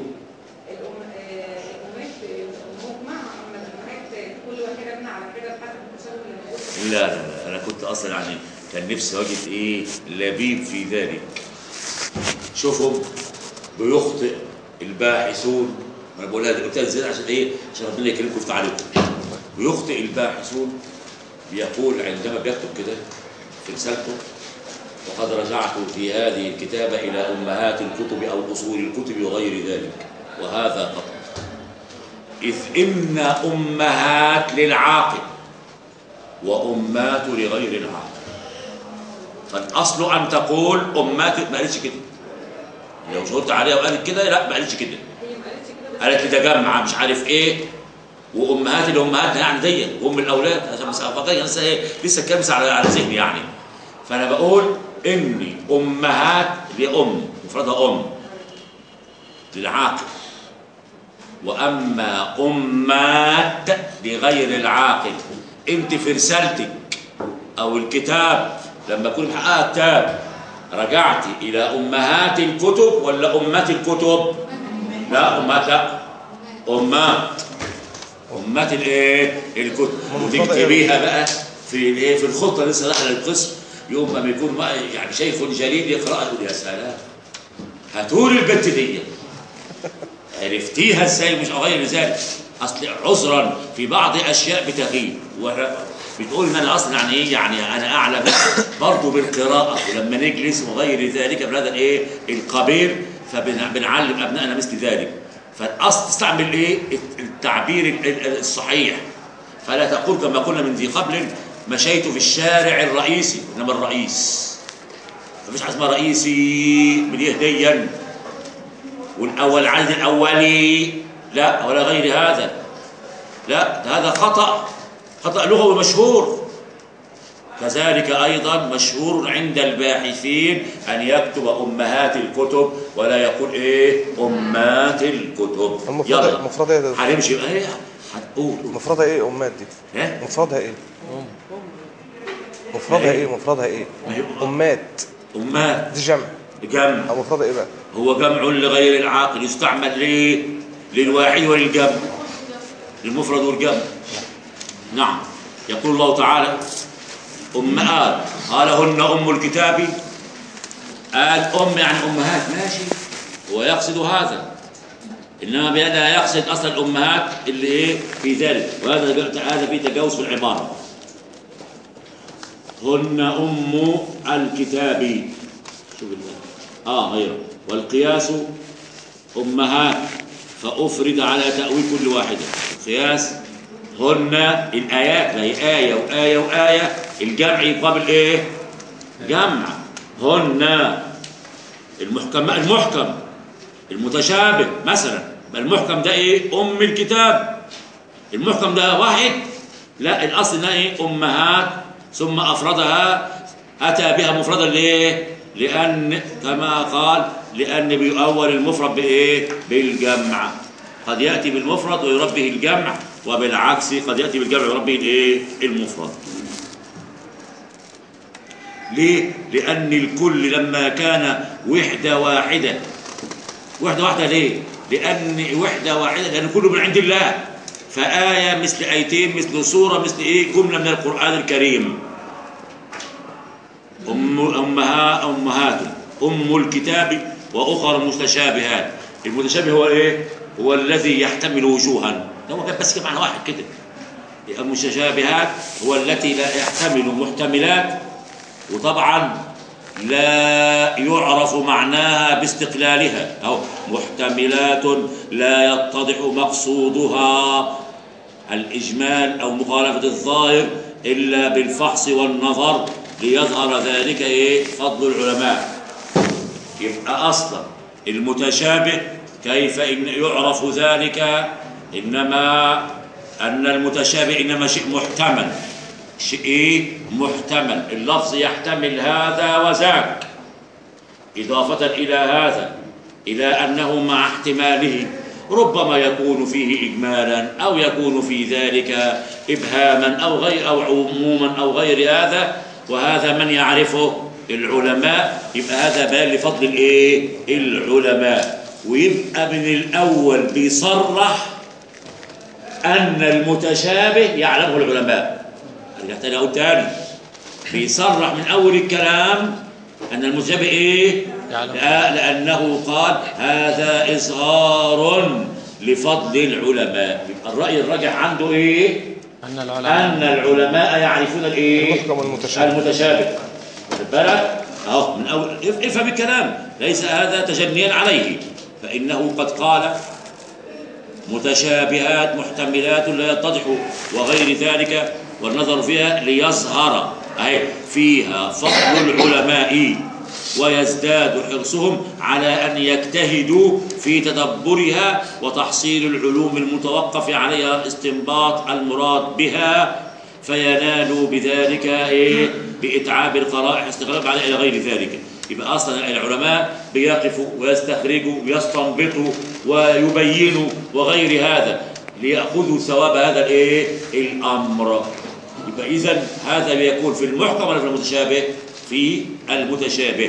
لا لا لا انا كنت اصلا يعني كان نفسي وجد ايه لبيب في ذلك شوفوا بيخطئ الباحثون انا بقولها دي قلتها ازاي عشان ايه عشان ربنا يكرمكم ويفتح عليكم بيخطئ الباحثون بيقول عندما بيكتب كده في رسالته وقد رجعت في هذه الكتابة إلى أمهات الكتب أو أصول الكتب وغير ذلك وهذا خطأ إذ إن أمهات للعاقل وأمات لغير العاقل فالأصل أن تقول أمات ما قالتش كده لو شهدت عليها وقالت كده لا ما قالتش كده قالت لي ده جامعة مش عارف إيه وامهات الامهات يعني دي وام الاولاد عشان بس فقط لسه ايه لسه الكلام لسه على على ذهني يعني فانا بقول اني امهات لام مفردها ام للعاقل واما امات لغير العاقل انت في رسالتك او الكتاب لما اكون محققه كتاب رجعت الى امهات الكتب ولا امات الكتب لا امهات لا امات امهات الايه الكتب وتكتبيها بقى في الايه في الخطه لسه داخله القسم يوم ما بيكون بقى يعني شيخ جليل يقرا يقول يا سلام هاتولي البنت دي عرفتيها ازاي مش غير ذلك اصل عذرا في بعض اشياء بتغيب وإحنا بتقول ان انا اصلا يعني ايه يعني انا اعلم برضه بالقراءه ولما نجلس وغير ذلك بهذا الايه القبيل فبنعلم ابنائنا مثل ذلك فالاصل تستعمل ايه التعبير ال- ال- الصحيح فلا تقول كما قلنا من ذي قبل مشيت في الشارع الرئيسي انما الرئيس مفيش حاجه اسمها رئيسي باليهديا والاول عدد الاولي لا ولا غير هذا لا ده هذا خطا خطا لغوي مشهور كذلك ايضا مشهور عند الباحثين ان يكتب امهات الكتب ولا يقول ايه امات الكتب المفردة يلا المفردة ايه ده؟ هنمشي ايه هتقول مفردها ايه امات دي ها مفردها ايه مفردها ايه مفردها ايه ما هي امات امات دي جمع جمع او مفردها ايه بقى هو جمع لغير العاقل يستعمل ليه للواحد وللجمع للمفرد والجمع نعم يقول الله تعالى أمهات قال هن أم الكتاب قال أم يعني أمهات ماشي هو يقصد هذا إنما بهذا يقصد أصل الأمهات اللي إيه في ذلك وهذا هذا في تجاوز في العبارة هن أم الكتاب شوف الله آه غيره والقياس أمهات فأفرد على تأويل كل واحدة قياس هن الآيات ما هي آية وآية وآية الجمع يقابل إيه؟ جمع هن المحكم المحكم المتشابه مثلا المحكم ده إيه؟ أم الكتاب المحكم ده واحد لا الأصل إنها إيه؟ أمهات ثم أفردها أتى بها مفردا ليه؟ لأن كما قال لأن بيؤول المفرد بإيه؟ بالجمع قد يأتي بالمفرد ويراد به الجمع وبالعكس قد يأتي بالجمع ويراد به الإيه؟ المفرد ليه؟ لأن الكل لما كان وحدة واحدة وحدة واحدة ليه؟ لأن وحدة واحدة لأن كله من عند الله فآية مثل آيتين مثل سورة مثل إيه؟ جملة من القرآن الكريم أم أمها أمهات أم الكتاب وأخر متشابهات المتشابه هو إيه؟ هو الذي يحتمل وجوها ده هو كان بس كده معنى واحد كده المتشابهات هو التي لا يحتمل محتملات وطبعا لا يعرف معناها باستقلالها أو محتملات لا يتضح مقصودها الإجمال أو مخالفة الظاهر إلا بالفحص والنظر ليظهر ذلك إيه فضل العلماء يبقى أصلا المتشابه كيف إن يعرف ذلك إنما أن المتشابه إنما شيء محتمل شيء إيه محتمل اللفظ يحتمل هذا وذاك إضافة إلى هذا إلى أنه مع احتماله ربما يكون فيه إجمالا أو يكون في ذلك إبهاما أو غير أو عموما أو غير هذا وهذا من يعرفه العلماء يبقى هذا بيان لفضل الايه العلماء ويبقى من الاول بيصرح ان المتشابه يعلمه العلماء ارجع تاني اقول تاني بيصرح من اول الكلام ان المتشابه ايه يعلم. لا لانه قال هذا اظهار لفضل العلماء يبقى الراي الراجح عنده ايه أن العلماء أن العلماء يعرفون الإيه؟ المحكم والمتشابه. المتشابه خد بالك؟ أهو من أول اف- افهم الكلام ليس هذا تجنيا عليه فإنه قد قال متشابهات محتملات لا يتضح وغير ذلك والنظر فيها ليظهر أي فيها فضل العلماء ويزداد حرصهم على أن يجتهدوا في تدبرها وتحصيل العلوم المتوقف عليها استنباط المراد بها فينالوا بذلك إيه بإتعاب القرائح استغلاب عليها إلى غير ذلك يبقى أصلا العلماء بيقفوا ويستخرجوا ويستنبطوا ويبينوا وغير هذا ليأخذوا ثواب هذا الإيه الأمر يبقى إذا هذا بيكون في المحكم ولا في المتشابه في المتشابه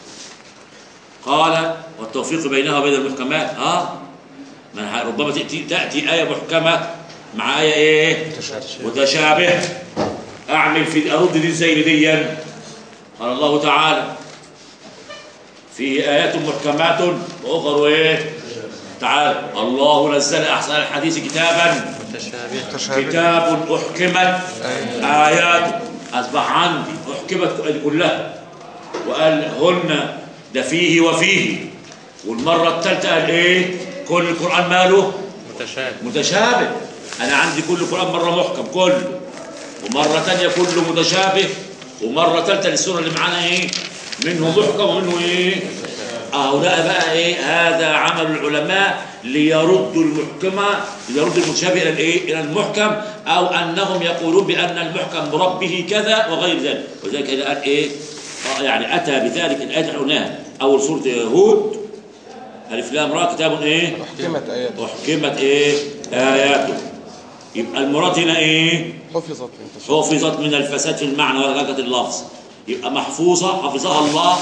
قال والتوفيق بينها وبين المحكمات اه ما ربما تأتي, تأتي آية محكمة مع آية إيه متشابه أعمل في أرد دي زي ديا قال الله تعالى فيه آيات محكمات وأخر إيه تعالى الله نزل أحسن الحديث كتابا متشابه متشابه كتاب أحكمت آيات أصبح عندي أحكمت كلها وقال هن ده فيه وفيه والمرة الثالثة قال إيه كل القرآن ماله متشابه متشابه أنا عندي كل القرآن مرة محكم كله ومرة ثانية كله متشابه ومرة ثالثة للسورة اللي معانا إيه منه محكم ومنه إيه هؤلاء بقى إيه هذا عمل العلماء ليردوا المحكمة ليردوا المتشابه إلى الإيه إلى المحكم أو أنهم يقولون بأن المحكم بربه كذا وغير ذلك وذلك إذا قال إيه آه يعني أتى بذلك الآية اللي قلناها أول سورة هود ألف لام را كتاب إيه حكمت آيات أحكمت إيه آياته يبقى المراد هنا إيه حفظت من تشابه حفظت من الفساد في المعنى ورقاقة اللفظ يبقى محفوظة حفظها الله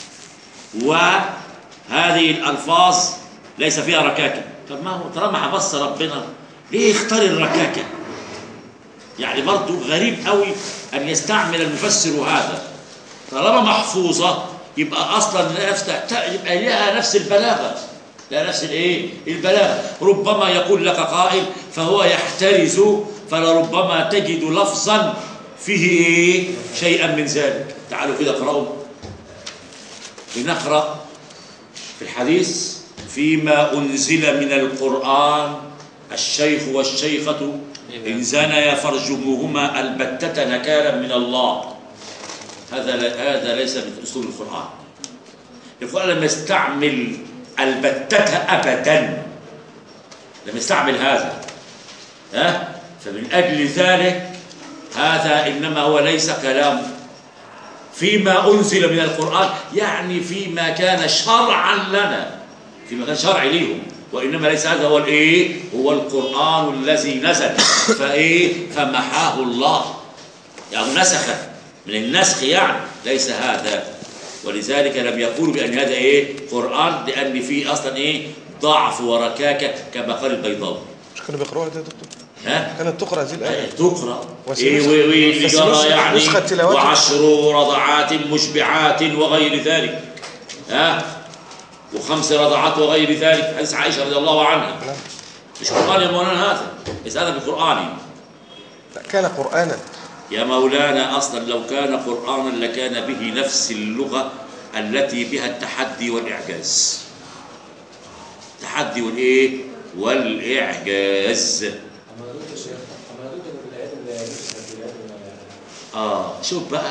وهذه الألفاظ ليس فيها ركاكة طب ما هو طالما حفظت ربنا ليه يختار الركاكة يعني برضه غريب قوي أن يستعمل المفسر هذا طالما محفوظة يبقى أصلا نفس يبقى لها نفس البلاغة لا نفس الايه البلاغه ربما يقول لك قائل فهو يحترز فلربما تجد لفظا فيه ايه شيئا من ذلك تعالوا كده اقرأوا لنقرأ في الحديث فيما أنزل من القرآن الشيخ والشيخة إن زنيا فارجموهما البتة نكالا من الله هذا لا- هذا ليس من أسلوب القرآن القرآن لم يستعمل البتة أبدا لم يستعمل هذا ها فمن أجل ذلك هذا إنما هو ليس كلام فيما أنزل من القرآن يعني فيما كان شرعا لنا فيما كان شرعي ليهم وإنما ليس هذا هو الإيه هو القرآن الذي نزل فإيه فمحاه الله يعني نسخ من النسخ يعني ليس هذا ولذلك لم يقولوا بأن هذا إيه قرآن لأن فيه أصلا إيه ضعف وركاكة كما قال البيضاوي مش كانوا بيقرأوها دي يا دكتور ها كانت تقرأ هذه الآية تقرا بس ايه نسخة- وي- وي- بس اللي جرى نسخة- يعني نسخة تلاوتها. وعشر رضعات مشبعات وغير ذلك ها وخمس رضعات وغير ذلك حديث عائشه رضي الله عنها نعم. مش قران يا مولانا هذا ليس هذا بالقران لا، كان قرآنا يا مولانا اصلا لو كان قرانا لكان به نفس اللغه التي بها التحدي والاعجاز التحدي والايه والاعجاز أما أنا قلت يا شيخ أما أنا قلت إن في الآيات اللي نسخت في الآيات اللي- آه شوف بقى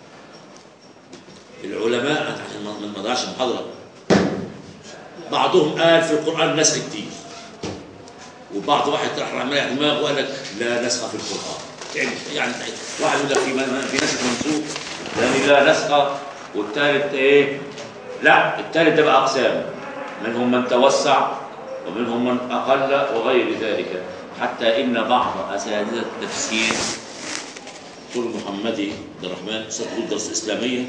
العلماء عشان ما- ما نضيعش المحاضرة بعضهم قال في القرآن نسخ كتير وبعض واحد راح عمل يحكي دماغه وقال لك لا نسخ في القرآن يعني يعني واحد يقول لك في من- في نسخ منسوخ يعني لا نسخ والثالث ايه لا الثالث ده بقى أقسام منهم من توسع ومنهم من أقل وغير ذلك حتى إن بعض أساتذة التفسير دكتور محمدي عبد الرحمن استاذ الدراسات الاسلاميه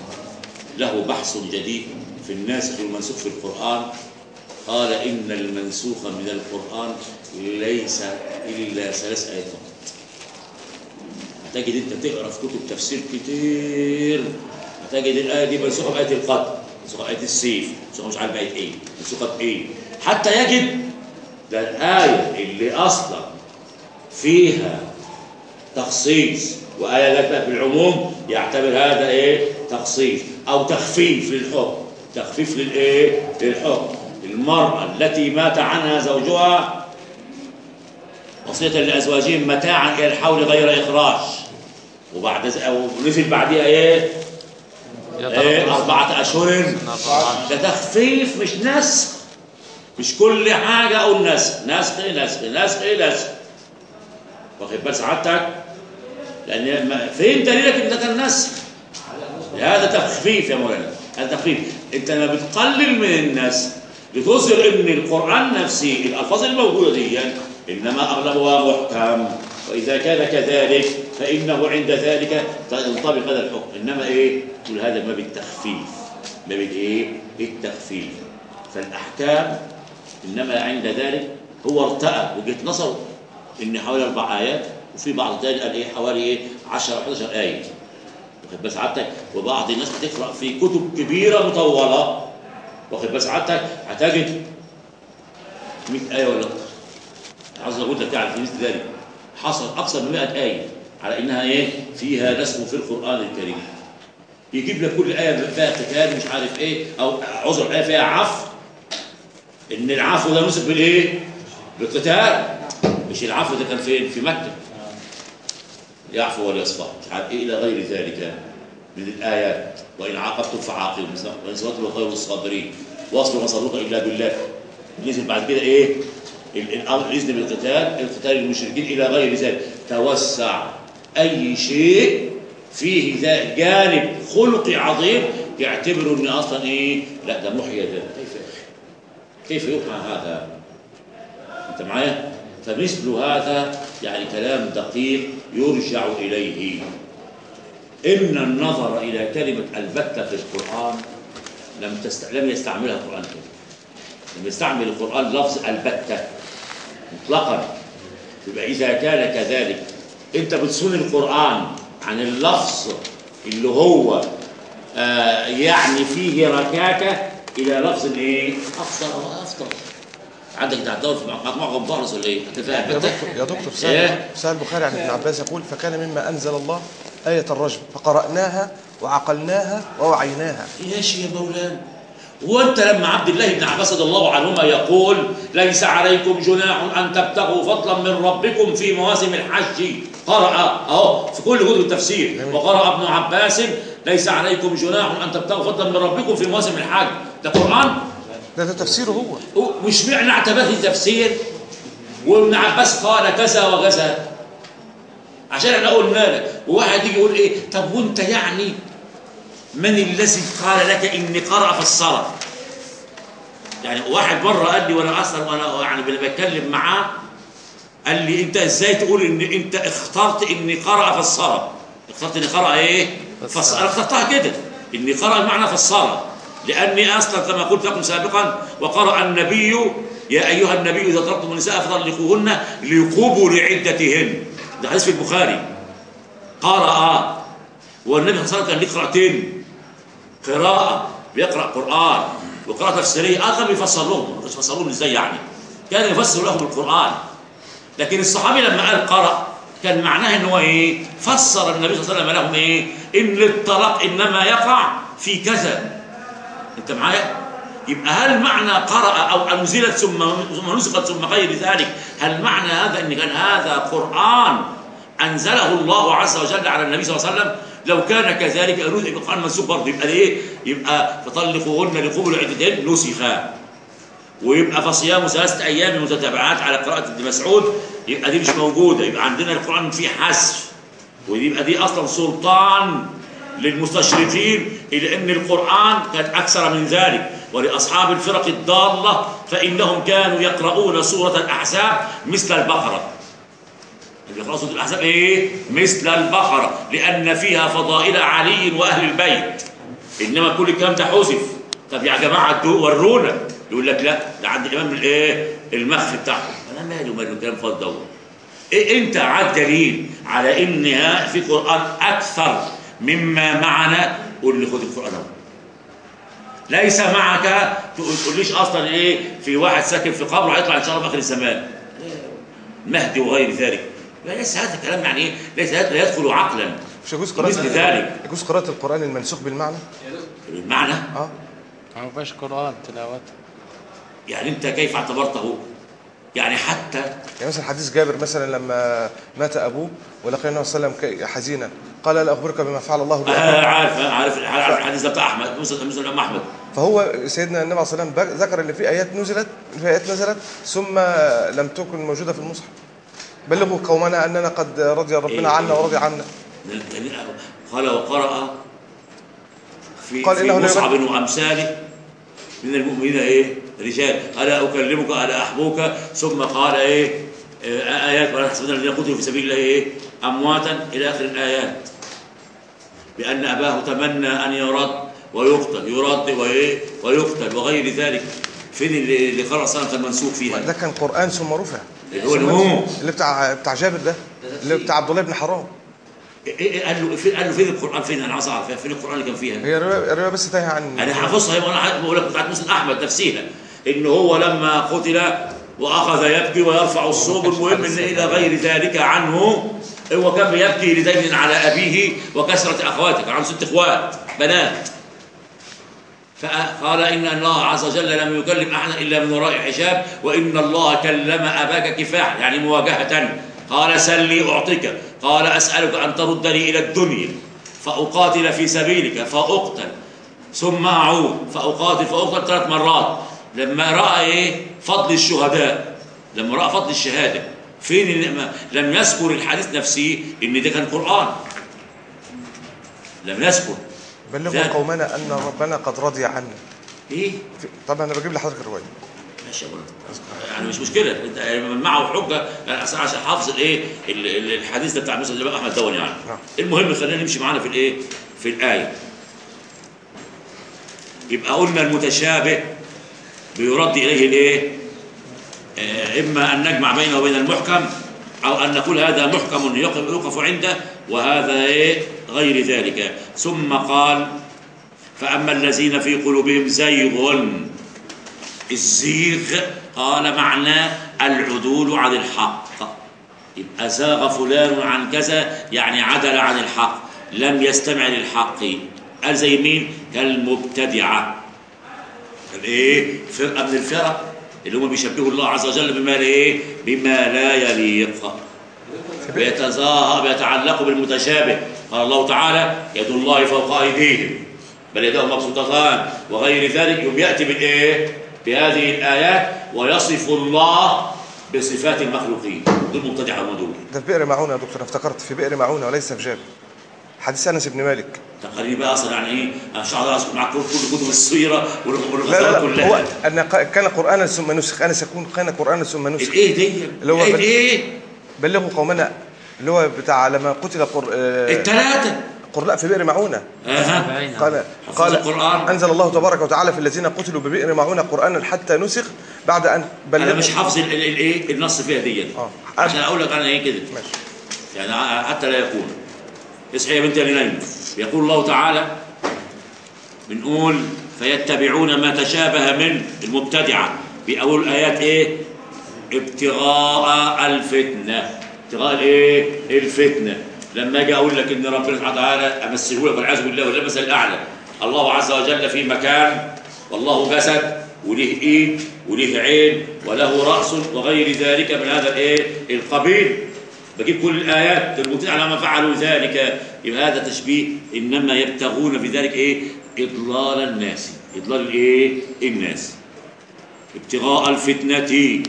له بحث جديد في الناسخ والمنسوخ في القران قال ان المنسوخ من القران ليس الا ثلاث ايات فقط هتجد انت بتقرا في كتب تفسير كتير هتجد الايه دي منسوخه بايه القدر منسوخه بايه السيف منسوخه مش عارف بايه ايه منسوخه بايه حتى يجد ده الايه اللي اصلا فيها تخصيص وآية جت بقى في العموم يعتبر هذا إيه تخصيص أو تخفيف للحكم تخفيف للإيه للحكم المرأة التي مات عنها زوجها وصية لأزواجهم متاعا إلى الحول غير إخراج وبعد ز- أو نزل بعديها إيه إيه أربعة أشهر ده تخفيف مش نسخ مش كل حاجة أقول نسخ نسخ نسخ نسخ نسخ واخد بال سعادتك لان ما- فين دليلك ان ده كان نسخ هذا تخفيف يا مولانا هذا تخفيف انت لما بتقلل من النسخ لتظهر ان القران نفسه الالفاظ الموجوده دي انما اغلبها محكم واذا كان كذلك فانه عند ذلك ينطبق هذا الحكم انما ايه تقول هذا ما بالتخفيف ما بالايه التخفيف فالاحكام انما عند ذلك هو ارتأى وجهه نظره ان حوالي اربع ايات وفي بعض تاني قال ايه حوالي ايه 10 11 ايه واخد بال سعادتك وبعض الناس بتقرا في كتب كبيره مطوله واخد بال سعادتك هتجد 100 ايه ولا اكتر عاوز اقول لك يعني في مثل ذلك حصل اكثر من 100 ايه على انها ايه فيها نسخ في القران الكريم يجيب لك كل ايه فيها قتال مش عارف ايه او عذر ايه فيها عفو ان العفو ده نسخ بالايه بالقتال مش العفو ده كان فين في مكه يعفو وليصفح مش عارف ايه الى غير ذلك من الايات وان عاقبتم فعاقبوا وان صبرتم خير الصابرين واصبروا ما صبروك الا بالله نزل بعد كده ايه ال- الامر الاذن بالقتال القتال المشركين الى غير ذلك توسع اي شيء فيه ذا جانب خلقي عظيم يعتبروا ان اصلا ايه لا ده محيى ده كيف يا اخي كيف يقع هذا انت معايا فمثل هذا يعني كلام دقيق يرجع اليه ان النظر الى كلمه البته في القران لم تست... لم يستعملها القران كده لم يستعمل القران لفظ البته مطلقا يبقى اذا كان كذلك انت بتصون القران عن اللفظ اللي هو آه يعني فيه ركاكه الى لفظ ايه افضل وافضل عندك ده هتدور في مجموعه مفارس ولا ايه؟ انت فاهم يا دكتور يا دكتور إيه؟ سأل سأل البخاري عن ابن عباس يقول فكان مما أنزل الله آية الرجم فقرأناها وعقلناها ووعيناها ايش يا مولانا وانت لما عبد الله بن عباس رضي الله عنهما يقول ليس عليكم جناح ان تبتغوا فضلا من ربكم في مواسم الحج قرأ اهو في كل كتب التفسير وقرأ ابن عباس ليس عليكم جناح ان تبتغوا فضلا من ربكم في مواسم الحج ده قرآن ده ده تفسيره هو مش معنى اعتبره تفسير وابن عباس قال كذا وكذا عشان احنا قلنا لك وواحد يجي يقول ايه طب وانت يعني من الذي قال لك اني قرأ في الصلاة يعني واحد مرة قال لي وانا اصلا وانا يعني بتكلم معاه قال لي انت ازاي تقول ان انت اخترت اني قرأ في الصلاة اخترت اني قرأ ايه في الصلاة انا اخترتها كده اني قرأ المعنى في الصلاة لاني اصلا كما قلت لكم سابقا وقرأ النبي يا ايها النبي اذا طلقتم النساء فطلقوهن لقبل عدتهن ده حديث في البخاري قرأ والنبي صلى الله عليه وسلم كان ليه قراءتين قراءة بيقرأ قرآن وقراءة تفسيرية آه كان بيفسر لهم مش بيفسر لهم ازاي يعني كان يفسر لهم القرآن لكن الصحابي لما قال قرأ كان معناه ان هو ايه فسر النبي صلى الله عليه وسلم لهم ايه ان الطلاق انما يقع في كذا انت معايا يبقى هل معنى قرأ او انزلت ثم ثم نسخت ثم غير ذلك هل معنى هذا ان كان هذا قرآن انزله الله عز وجل على النبي صلى الله عليه وسلم لو كان كذلك يقول يبقى القرآن منسوخ برضه يبقى ايه يبقى فطلقوهن لقبل عدتهن نسخا ويبقى فصيام ثلاثة أيام متتابعات على قراءة ابن مسعود يبقى دي مش موجودة يبقى عندنا القرآن فيه حذف ويبقى دي أصلا سلطان للمستشرقين إلى أن القرآن كان أكثر من ذلك ولأصحاب الفرق الضالة فإنهم كانوا يقرؤون سورة الأحزاب مثل البقرة اللي يقرأوا سورة الأحزاب إيه؟ مثل البقرة لأن فيها فضائل علي وأهل البيت إنما كل الكلام ده حذف طب يا جماعة ادوا- ورونا يقول لك لا ده عند الإمام الإيه؟ المخفي بتاعهم أنا مالي ومال الكلام فاضي دوت إيه انت عاد دليل على انها في قران اكثر مما معنا قول لي خد القران اهو ليس معك تقول تقوليش اصلا ايه في واحد ساكن في قبر هيطلع ان شاء الله في اخر الزمان مهدي وغير ذلك لا ليس هذا الكلام يعني ايه ليس هذا لا يدخل عقلا مش يجوز مثل قراءة ذلك يجوز قراءة القرآن المنسوخ بالمعنى بالمعنى اه ما فيش قرآن تلاوته يعني انت كيف اعتبرته يعني حتى يعني مثلا حديث جابر مثلا لما مات أبوه ولقي النبي صلى الله عليه وسلم كي- حزينا قال لا أخبرك بما فعل الله بأبوك آه عارف عارف عارف الحديث ده بتاع احمد مسلم مسلم الامام احمد فهو سيدنا النبي صلى الله عليه وسلم ذكر ان في ايات نزلت في ايات نزلت ثم لم تكن موجوده في المصحف بلغوا قومنا اننا قد رضي ربنا إيه. عنا ورضي عنا قال وقرأ في, قال في إنه لا مصعب وأمثاله من المؤمنين إيه رجال ألا أكلمك ألا أحبوك ثم قال إيه آه، آيات ولا تحسبن الذين قتلوا في سبيل الله إيه أمواتا إلى آخر الآيات بأن أباه تمنى أن يرد ويقتل يرد وإيه ويقتل وغير ذلك فين اللي اللي قرأ صلاة المنسوخ فيها ده كان قران ثم رفع اللي هو الهموم اللي بتاع بتاع جابر ده اللي بتاع عبد الله بن حرام إيه إيه قال له فين قال له فين القرآن فين أنا عايز أعرف فين القرآن اللي كان فيها هي الروايه الرواية بس تايهه عن انا حافظها وانا عارف- بقول لك بتاعت مسلم احمد نفسها ان هو لما قتل واخذ يبكي ويرفع الصوب المهم ان الى غير ذلك عنه هو كان بيبكي لدين على ابيه وكثره اخواته كان عنده ست اخوات بنات فقال ان الله عز وجل لم يكلم احدا الا من وراء حجاب وان الله كلم اباك كفاحا يعني مواجهه قال سلي اعطيك قال اسالك ان تردني الى الدنيا فاقاتل في سبيلك فاقتل ثم اعود فاقاتل فاقتل ثلاث مرات لما راى ايه فضل الشهداء لما راى فضل الشهاده فين اللي ما- لم يذكر الحديث نفسه ان ده كان قران لم يذكر بلغوا ذلك. قومنا ان ربنا قد رضي عنا ايه في- طبعا انا بجيب لحضرتك الروايه ماشي يا ابو يعني مش مشكله انت معه حجه يعني أصل عشان حافظ الايه ال- ال- الحديث ده بتاع مسلم الامام احمد دون يعني نعم. المهم خلينا نمشي معانا في الايه في الايه يبقى قلنا المتشابه بيرد اليه الايه آه، اما ان نجمع بينه وبين المحكم او ان نقول هذا محكم يقف يوقف عنده وهذا ايه غير ذلك ثم قال فاما الذين في قلوبهم زيغ الزيغ قال معناه العدول عن الحق يبقى زاغ فلان عن كذا يعني عدل عن الحق لم يستمع للحق قال زي مين كالمبتدعة الايه فرقه من الفرق اللي هم بيشبهوا الله عز وجل بما لا ايه بما لا يليق بيتظاهر بيتعلق بالمتشابه قال الله تعالى يد الله فوق ايديهم بل يداه مبسوطتان وغير ذلك يوم ياتي بالايه بهذه الايات ويصف الله بصفات المخلوقين دول مبتدعه هم دول ده في بئر معونه يا دكتور أنا افتكرت في بئر معونه وليس في جابر حديث انس بن مالك تقريبا بقى اصلا يعني ايه انا مش هقدر اذكر معاك كل كل كتب السيره لا لا, والغزوات لا كلها هو ان ق- كان قرانا ثم نسخ انس يكون كان قرانا ثم نسخ الايه دي اللي هو الايه بل- دي بلغوا قومنا اللي هو بتاع لما قتل قر... آه، الثلاثه قرلاء في بئر معونه اها قال حفظ قال القرآن. انزل الله تبارك وتعالى في الذين قتلوا ببئر معونه قرانا حتى نسخ بعد ان انا بلغوا مش حافظ ال- ال- الايه النص فيها دي اه عشان اقول لك انا ايه كده ماشي يعني ع- حتى لا يكون اصحي يا بنتي اللي نايمه يقول الله تعالى بنقول فيتبعون ما تشابه من المبتدعه بأول الايات ايه ابتغاء الفتنه ابتغاء الايه الفتنه لما اجي اقول لك ان ربنا سبحانه وتعالى امثله لك والعياذ بالله ولا المثل الاعلى الله عز وجل في مكان والله جسد وله ايد وله عين وله راس وغير ذلك من هذا الايه القبيل بجيب كل الايات تربطين على ما فعلوا ذلك يبقى هذا تشبيه انما يبتغون في ذلك ايه اضلال الناس اضلال الايه الناس ابتغاء الفتنه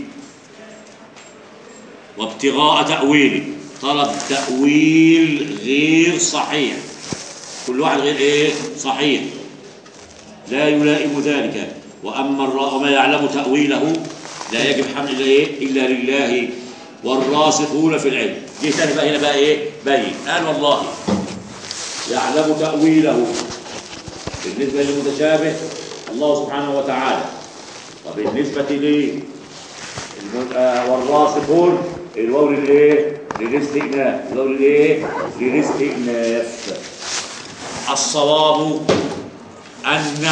وابتغاء تاويله طلب تاويل غير صحيح كل واحد غير ايه صحيح لا يلائم ذلك واما الر- وما يعلم تاويله لا يجب حمل الا ايه الا لله والراسخون في العلم جه تاني بقى هنا بقى ايه باين قال والله يعلم تاويله بالنسبه للمتشابه الله سبحانه وتعالى وبالنسبه لي الم- آه، والراسخون الواو للايه للاستئناف الواو للايه للاستئناف الصواب أن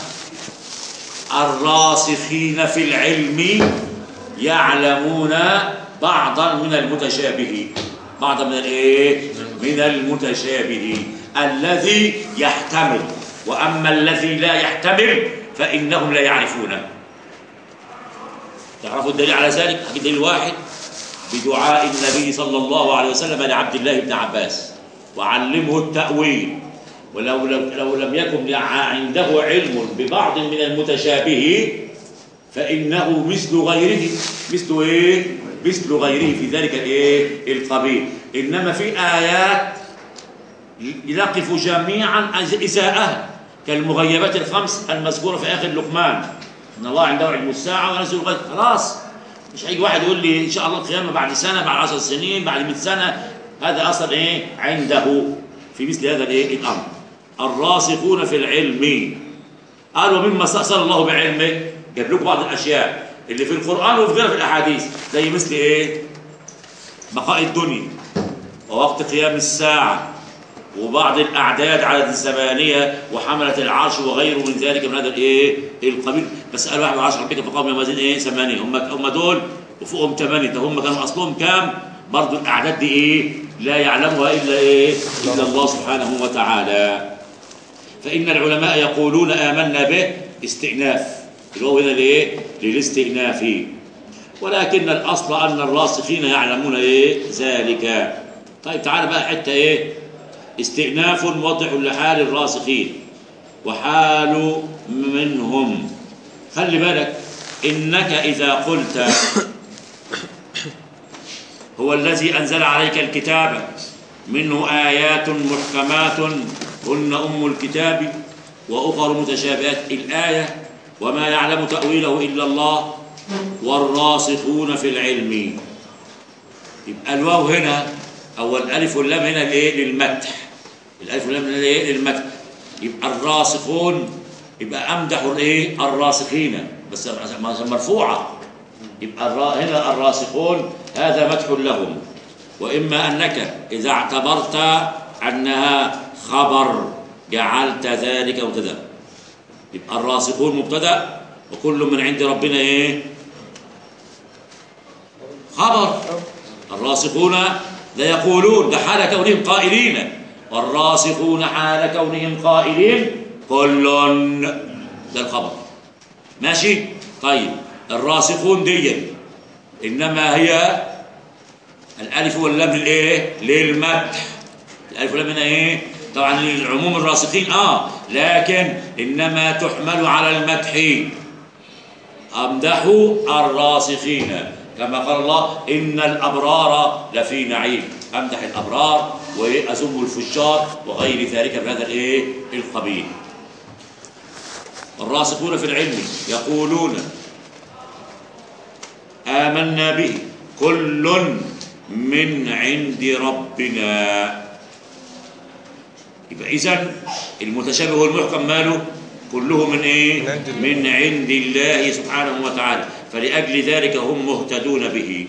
الراسخين في العلم يعلمون بعضا من المتشابه بعضا من الايه من المتشابه الذي يحتمل واما الذي لا يحتمل فانهم لا يعرفونه تعرفوا الدليل على ذلك هجيب دليل واحد بدعاء النبي صلى الله عليه وسلم لعبد الله بن عباس وعلمه التأويل ولو لم, لو لم يكن عنده علم ببعض من المتشابه فإنه مثل غيره مثل إيه؟ مثل غيره في ذلك الإيه؟ القبيل إنما في آيات يقف جميعا إزاءها كالمغيبات الخمس المذكورة في آخر لقمان إن الله عنده علم الساعة ونزل الغيب خلاص مش هيجي واحد يقول لي إن شاء الله القيامة بعد سنة بعد عشر سنين بعد 100 سنة هذا أصلا إيه عنده في مثل هذا الإيه الأمر الراسخون في العلم قال ومما استأثر الله بعلمه جاب لكم بعض الأشياء اللي في القرآن وفي غيرها في الأحاديث زي مثل إيه بقاء الدنيا ووقت قيام الساعة وبعض الأعداد عدد الزمانية وحملة العرش وغيره من ذلك من هذا الإيه القبيل بس قال واحد وعشر ربك فقام يوم وزن إيه ثمانية هم هم دول وفوقهم ثمانية ده هم كانوا أصلهم كام برضو الأعداد دي إيه لا يعلمها إلا إيه إلا الله سبحانه وتعالى فإن العلماء يقولون آمنا به استئناف اللي هو هنا لإيه للاستئناف ولكن الأصل أن الراسخين يعلمون إيه ذلك طيب تعال بقى حتة إيه استئناف موضح لحال الراسخين وحال منهم خلي بالك إنك إذا قلت هو الذي أنزل عليك الكتاب منه آيات محكمات هن أم الكتاب وأخر متشابهات الآية وما يعلم تأويله إلا الله والراسخون في العلم يبقى الواو هنا أو الألف واللام هنا لإيه للمدح الألف واللام هنا لإيه للمدح يبقى الراسخون يبقى أمدح الإيه الراسخين بس مرفوعة يبقى الرا- هنا الراسخون هذا مدح لهم وإما أنك إذا اعتبرت أنها خبر جعلت ذلك مبتدا يبقى الراسخون مبتدا وكل من عند ربنا ايه خبر الراسخون لا يقولون ده حال كونهم قائلين والراسخون حال كونهم قائلين كل ده الخبر ماشي طيب الراسخون دي انما هي الالف واللام للايه للمدح الالف واللام هنا ايه طبعا للعموم الراسخين اه لكن انما تحمل على المدح امدحوا الراسخين كما قال الله ان الابرار لفي نعيم امدح الابرار وازم الفجار وغير ذلك من هذا الايه القبيل الراسخون في العلم يقولون آمنا به كل من عند ربنا يبقى إذن المتشابه والمحكم ماله كله من إيه؟ من عند الله. من عند الله سبحانه وتعالى فلأجل ذلك هم مهتدون به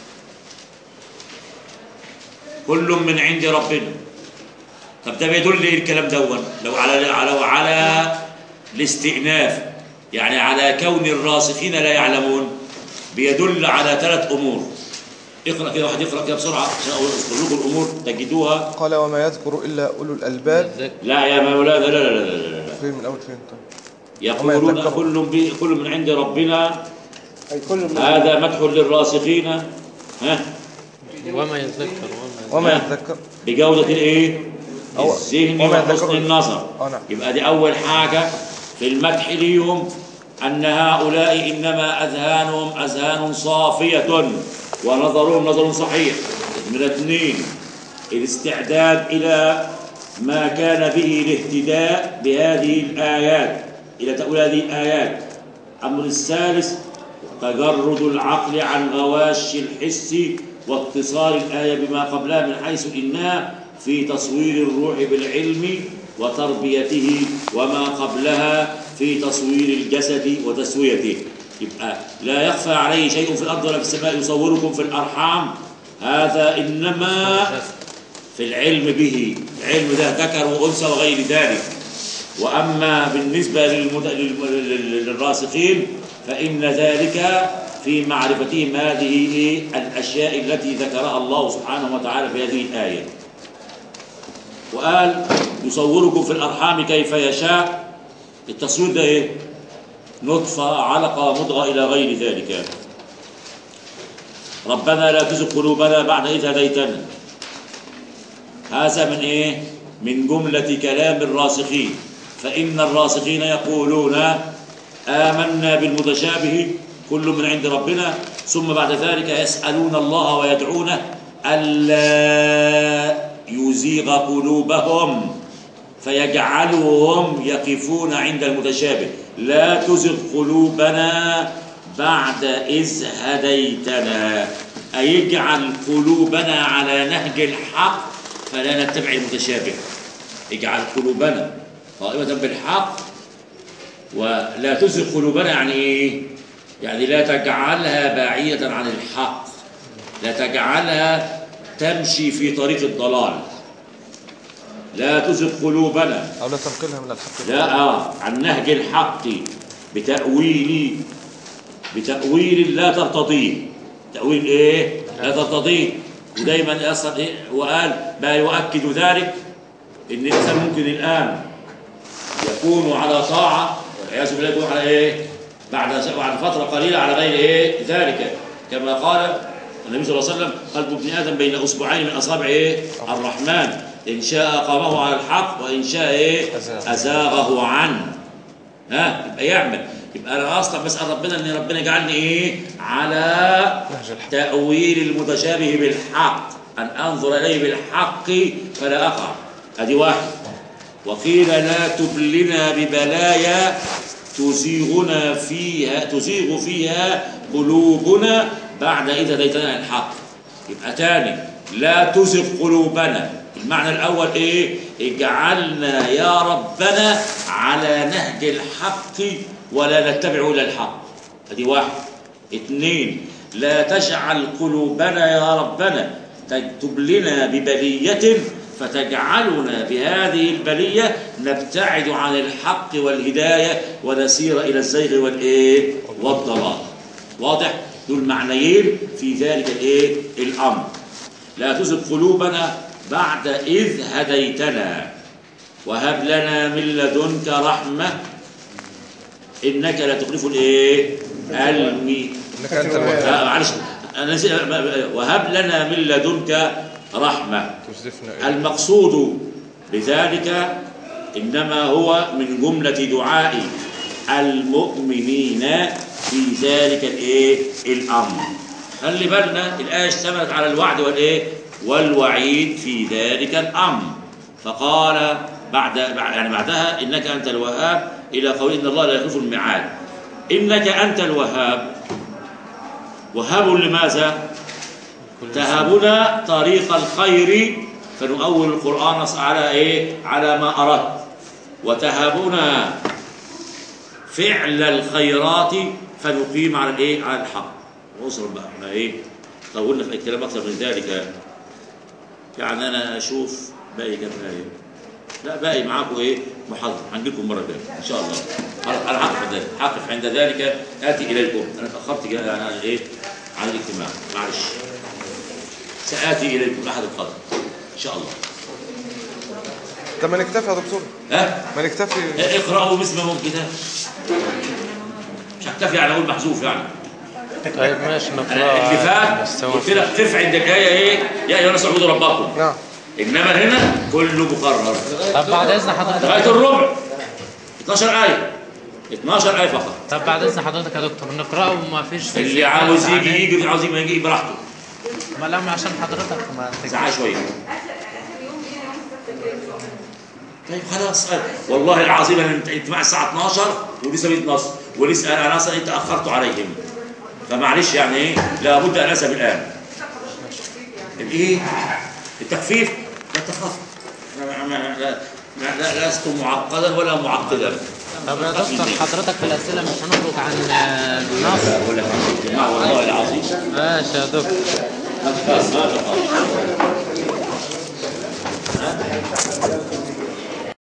كل من عند ربنا طب ده بيدل ايه الكلام دون لو على لو على الاستئناف يعني على كون الراسخين لا يعلمون بيدل على ثلاث امور اقرا كده واحد يقرا كده بسرعه عشان اقول اذكر لكم الامور تجدوها قال وما يذكر إلا أولو الألباب لا يا مولانا لا لا لا لا, لا, لا. فين من أول فين طيب يقولون يذكر. كل بي- كل من عند ربنا أي كل من هذا مدح للراسخين ها وما يذكر وما وما نعم. يتذكر بجودة الايه؟ هو- الذهن وما وحسن يذكر- النظر اه نعم يبقى دي أول حاجة في المدح ليهم أن هؤلاء إنما أذهانهم أذهان صافية ونظرهم نظر صحيح من اثنين الاستعداد إلى ما كان به الاهتداء بهذه الآيات إلى تأويل هذه الآيات أمر الثالث تجرد العقل عن غواش الحس واتصال الآية بما قبلها من حيث إنها في تصوير الروح بالعلم وتربيته وما قبلها في تصوير الجسد وتسويته يبقى لا يخفى عليه شيء في الأرض ولا في السماء يصوركم في الأرحام هذا إنما في العلم به العلم ده ذكر وأنثى وغير ذلك وأما بالنسبة للمد... للم- لل- للراسخين فإن ذلك في معرفتهم هذه إيه؟ الأشياء التي ذكرها الله سبحانه وتعالى في هذه الآية وقال يصوركم في الأرحام كيف يشاء التصوير ده إيه؟ نطفة علقة مضغة إلى غير ذلك ربنا لا تزغ قلوبنا بعد إذ هديتنا هذا من ايه من جملة كلام الراسخين فإن الراسخين يقولون آمنا بالمتشابه كل من عند ربنا ثم بعد ذلك يسألون الله ويدعونه ألا يزيغ قلوبهم فيجعلهم يقفون عند المتشابه لا تزغ قلوبنا بعد إذ هديتنا أي اجعل قلوبنا على نهج الحق فلا نتبع المتشابه اجعل قلوبنا قائمة بالحق ولا تزغ قلوبنا يعني ايه؟ يعني لا تجعلها بعيدة عن الحق لا تجعلها تمشي في طريق الضلال لا تزغ قلوبنا أو لا تنقلها من الحق لا آه عن نهج الحق بتأويل بتأويل لا ترتضيه تأويل إيه؟ لا ترتضيه ودايما أصلا إيه؟ وقال ما يؤكد ذلك إن الإنسان ممكن الآن يكون على طاعة والعياذ بالله يكون على إيه؟ بعد بعد فترة قليلة على غير إيه؟ ذلك كما قال النبي صلى الله عليه وسلم قلب ابن آدم بين أصبعين من أصابع إيه؟ الرحمن إن شاء قامه على الحق وإن شاء إيه؟ أزاغ. أزاغه عنه ها يبقى يعمل يبقى انا اصلا بسال ربنا ان ربنا يجعلني ايه على نهج الحق. تاويل المتشابه بالحق ان انظر اليه بالحق فلا اقع ادي واحد وقيل لا تبلنا ببلايا تزيغنا فيها تزيغ فيها قلوبنا بعد اذا هديتنا الحق يبقى تاني لا تزغ قلوبنا المعنى الأول إيه اجعلنا يا ربنا على نهج الحق ولا نتبع إلى الحق هذه واحد اثنين لا تجعل قلوبنا يا ربنا تبلنا ببلية فتجعلنا بهذه البلية نبتعد عن الحق والهداية ونسير إلى الزيغ والإيه والضلال واضح دول معنيين في ذلك الإيه الأمر لا تزغ قلوبنا بعد إذ هديتنا وهب لنا من لدنك رحمة انك لا تخلف الايه المي انك انت الوهاب آه، معلش أنا نسيت- وهب لنا من لدنك رحمه تسلفنا إيه؟ المقصود بذلك إنما هو من جملة دعاء المؤمنين في ذلك الإيه؟ الأمر خلي بالنا الآية اشتملت على الوعد والإيه؟ والوعيد في ذلك الأمر فقال بعد بعد- يعني بعدها إنك أنت الوهاب إلى قول إن الله لا يخلف الميعاد إنك أنت الوهاب وهاب لماذا؟ تهابنا طريق الخير فنؤول القرآن على إيه؟ على ما أردت وتهابنا فعل الخيرات فنقيم على الإيه؟ على الحق وصل بقى احنا إيه؟ طولنا في الكلام أكثر من ذلك يعني أنا أشوف باقي كام آية لا باقي معاكم إيه؟ محاضرة هنجيلكم المرة الجاية إن شاء الله خلاص أنا هقف عند ذلك هقف عند ذلك آتي إليكم أنا تأخرت جا- عن إيه؟ عن الاجتماع معلش سآتي إليكم أحد القدر إن شاء الله طب ما نكتفي يا دكتور ها ما نكتفي اقرأوا باسم من الكتاب مش هكتفي يعني أقول محذوف يعني طيب ماشي أنا نقرأ الاكتفاء نستوعب. قلت لك قف عند الآية إيه يا أيها الناس اعبدوا ربكم نعم إنما هنا كله مقرر طب بعد إذن حضرتك لغاية الربع 12 آية 12 آية فقط طب بعد إذن حضرتك يا دكتور نقرأه وما فيش في اللي عاوز يجي يجي اللي عاوز يجي ما يجي براحته ما لا ما عشان حضرتك ما تجيش. ساعة شوية طيب خلاص والله العظيم انا اجتماع الساعه 12 ولسه بيت نصر ولسه انا اصلا انت اخرت عليهم فمعلش يعني ايه لابد ان اذهب الان الايه التخفيف لا تخف لا, لا, لا, لا, لا لست معقدا ولا معقدا طب يا دكتور حضرتك في الأسئلة مش هنخرج عن آه، النص اقول لك الاجتماع والله العظيم ماشي يا دكتور ما تخاف ما تخاف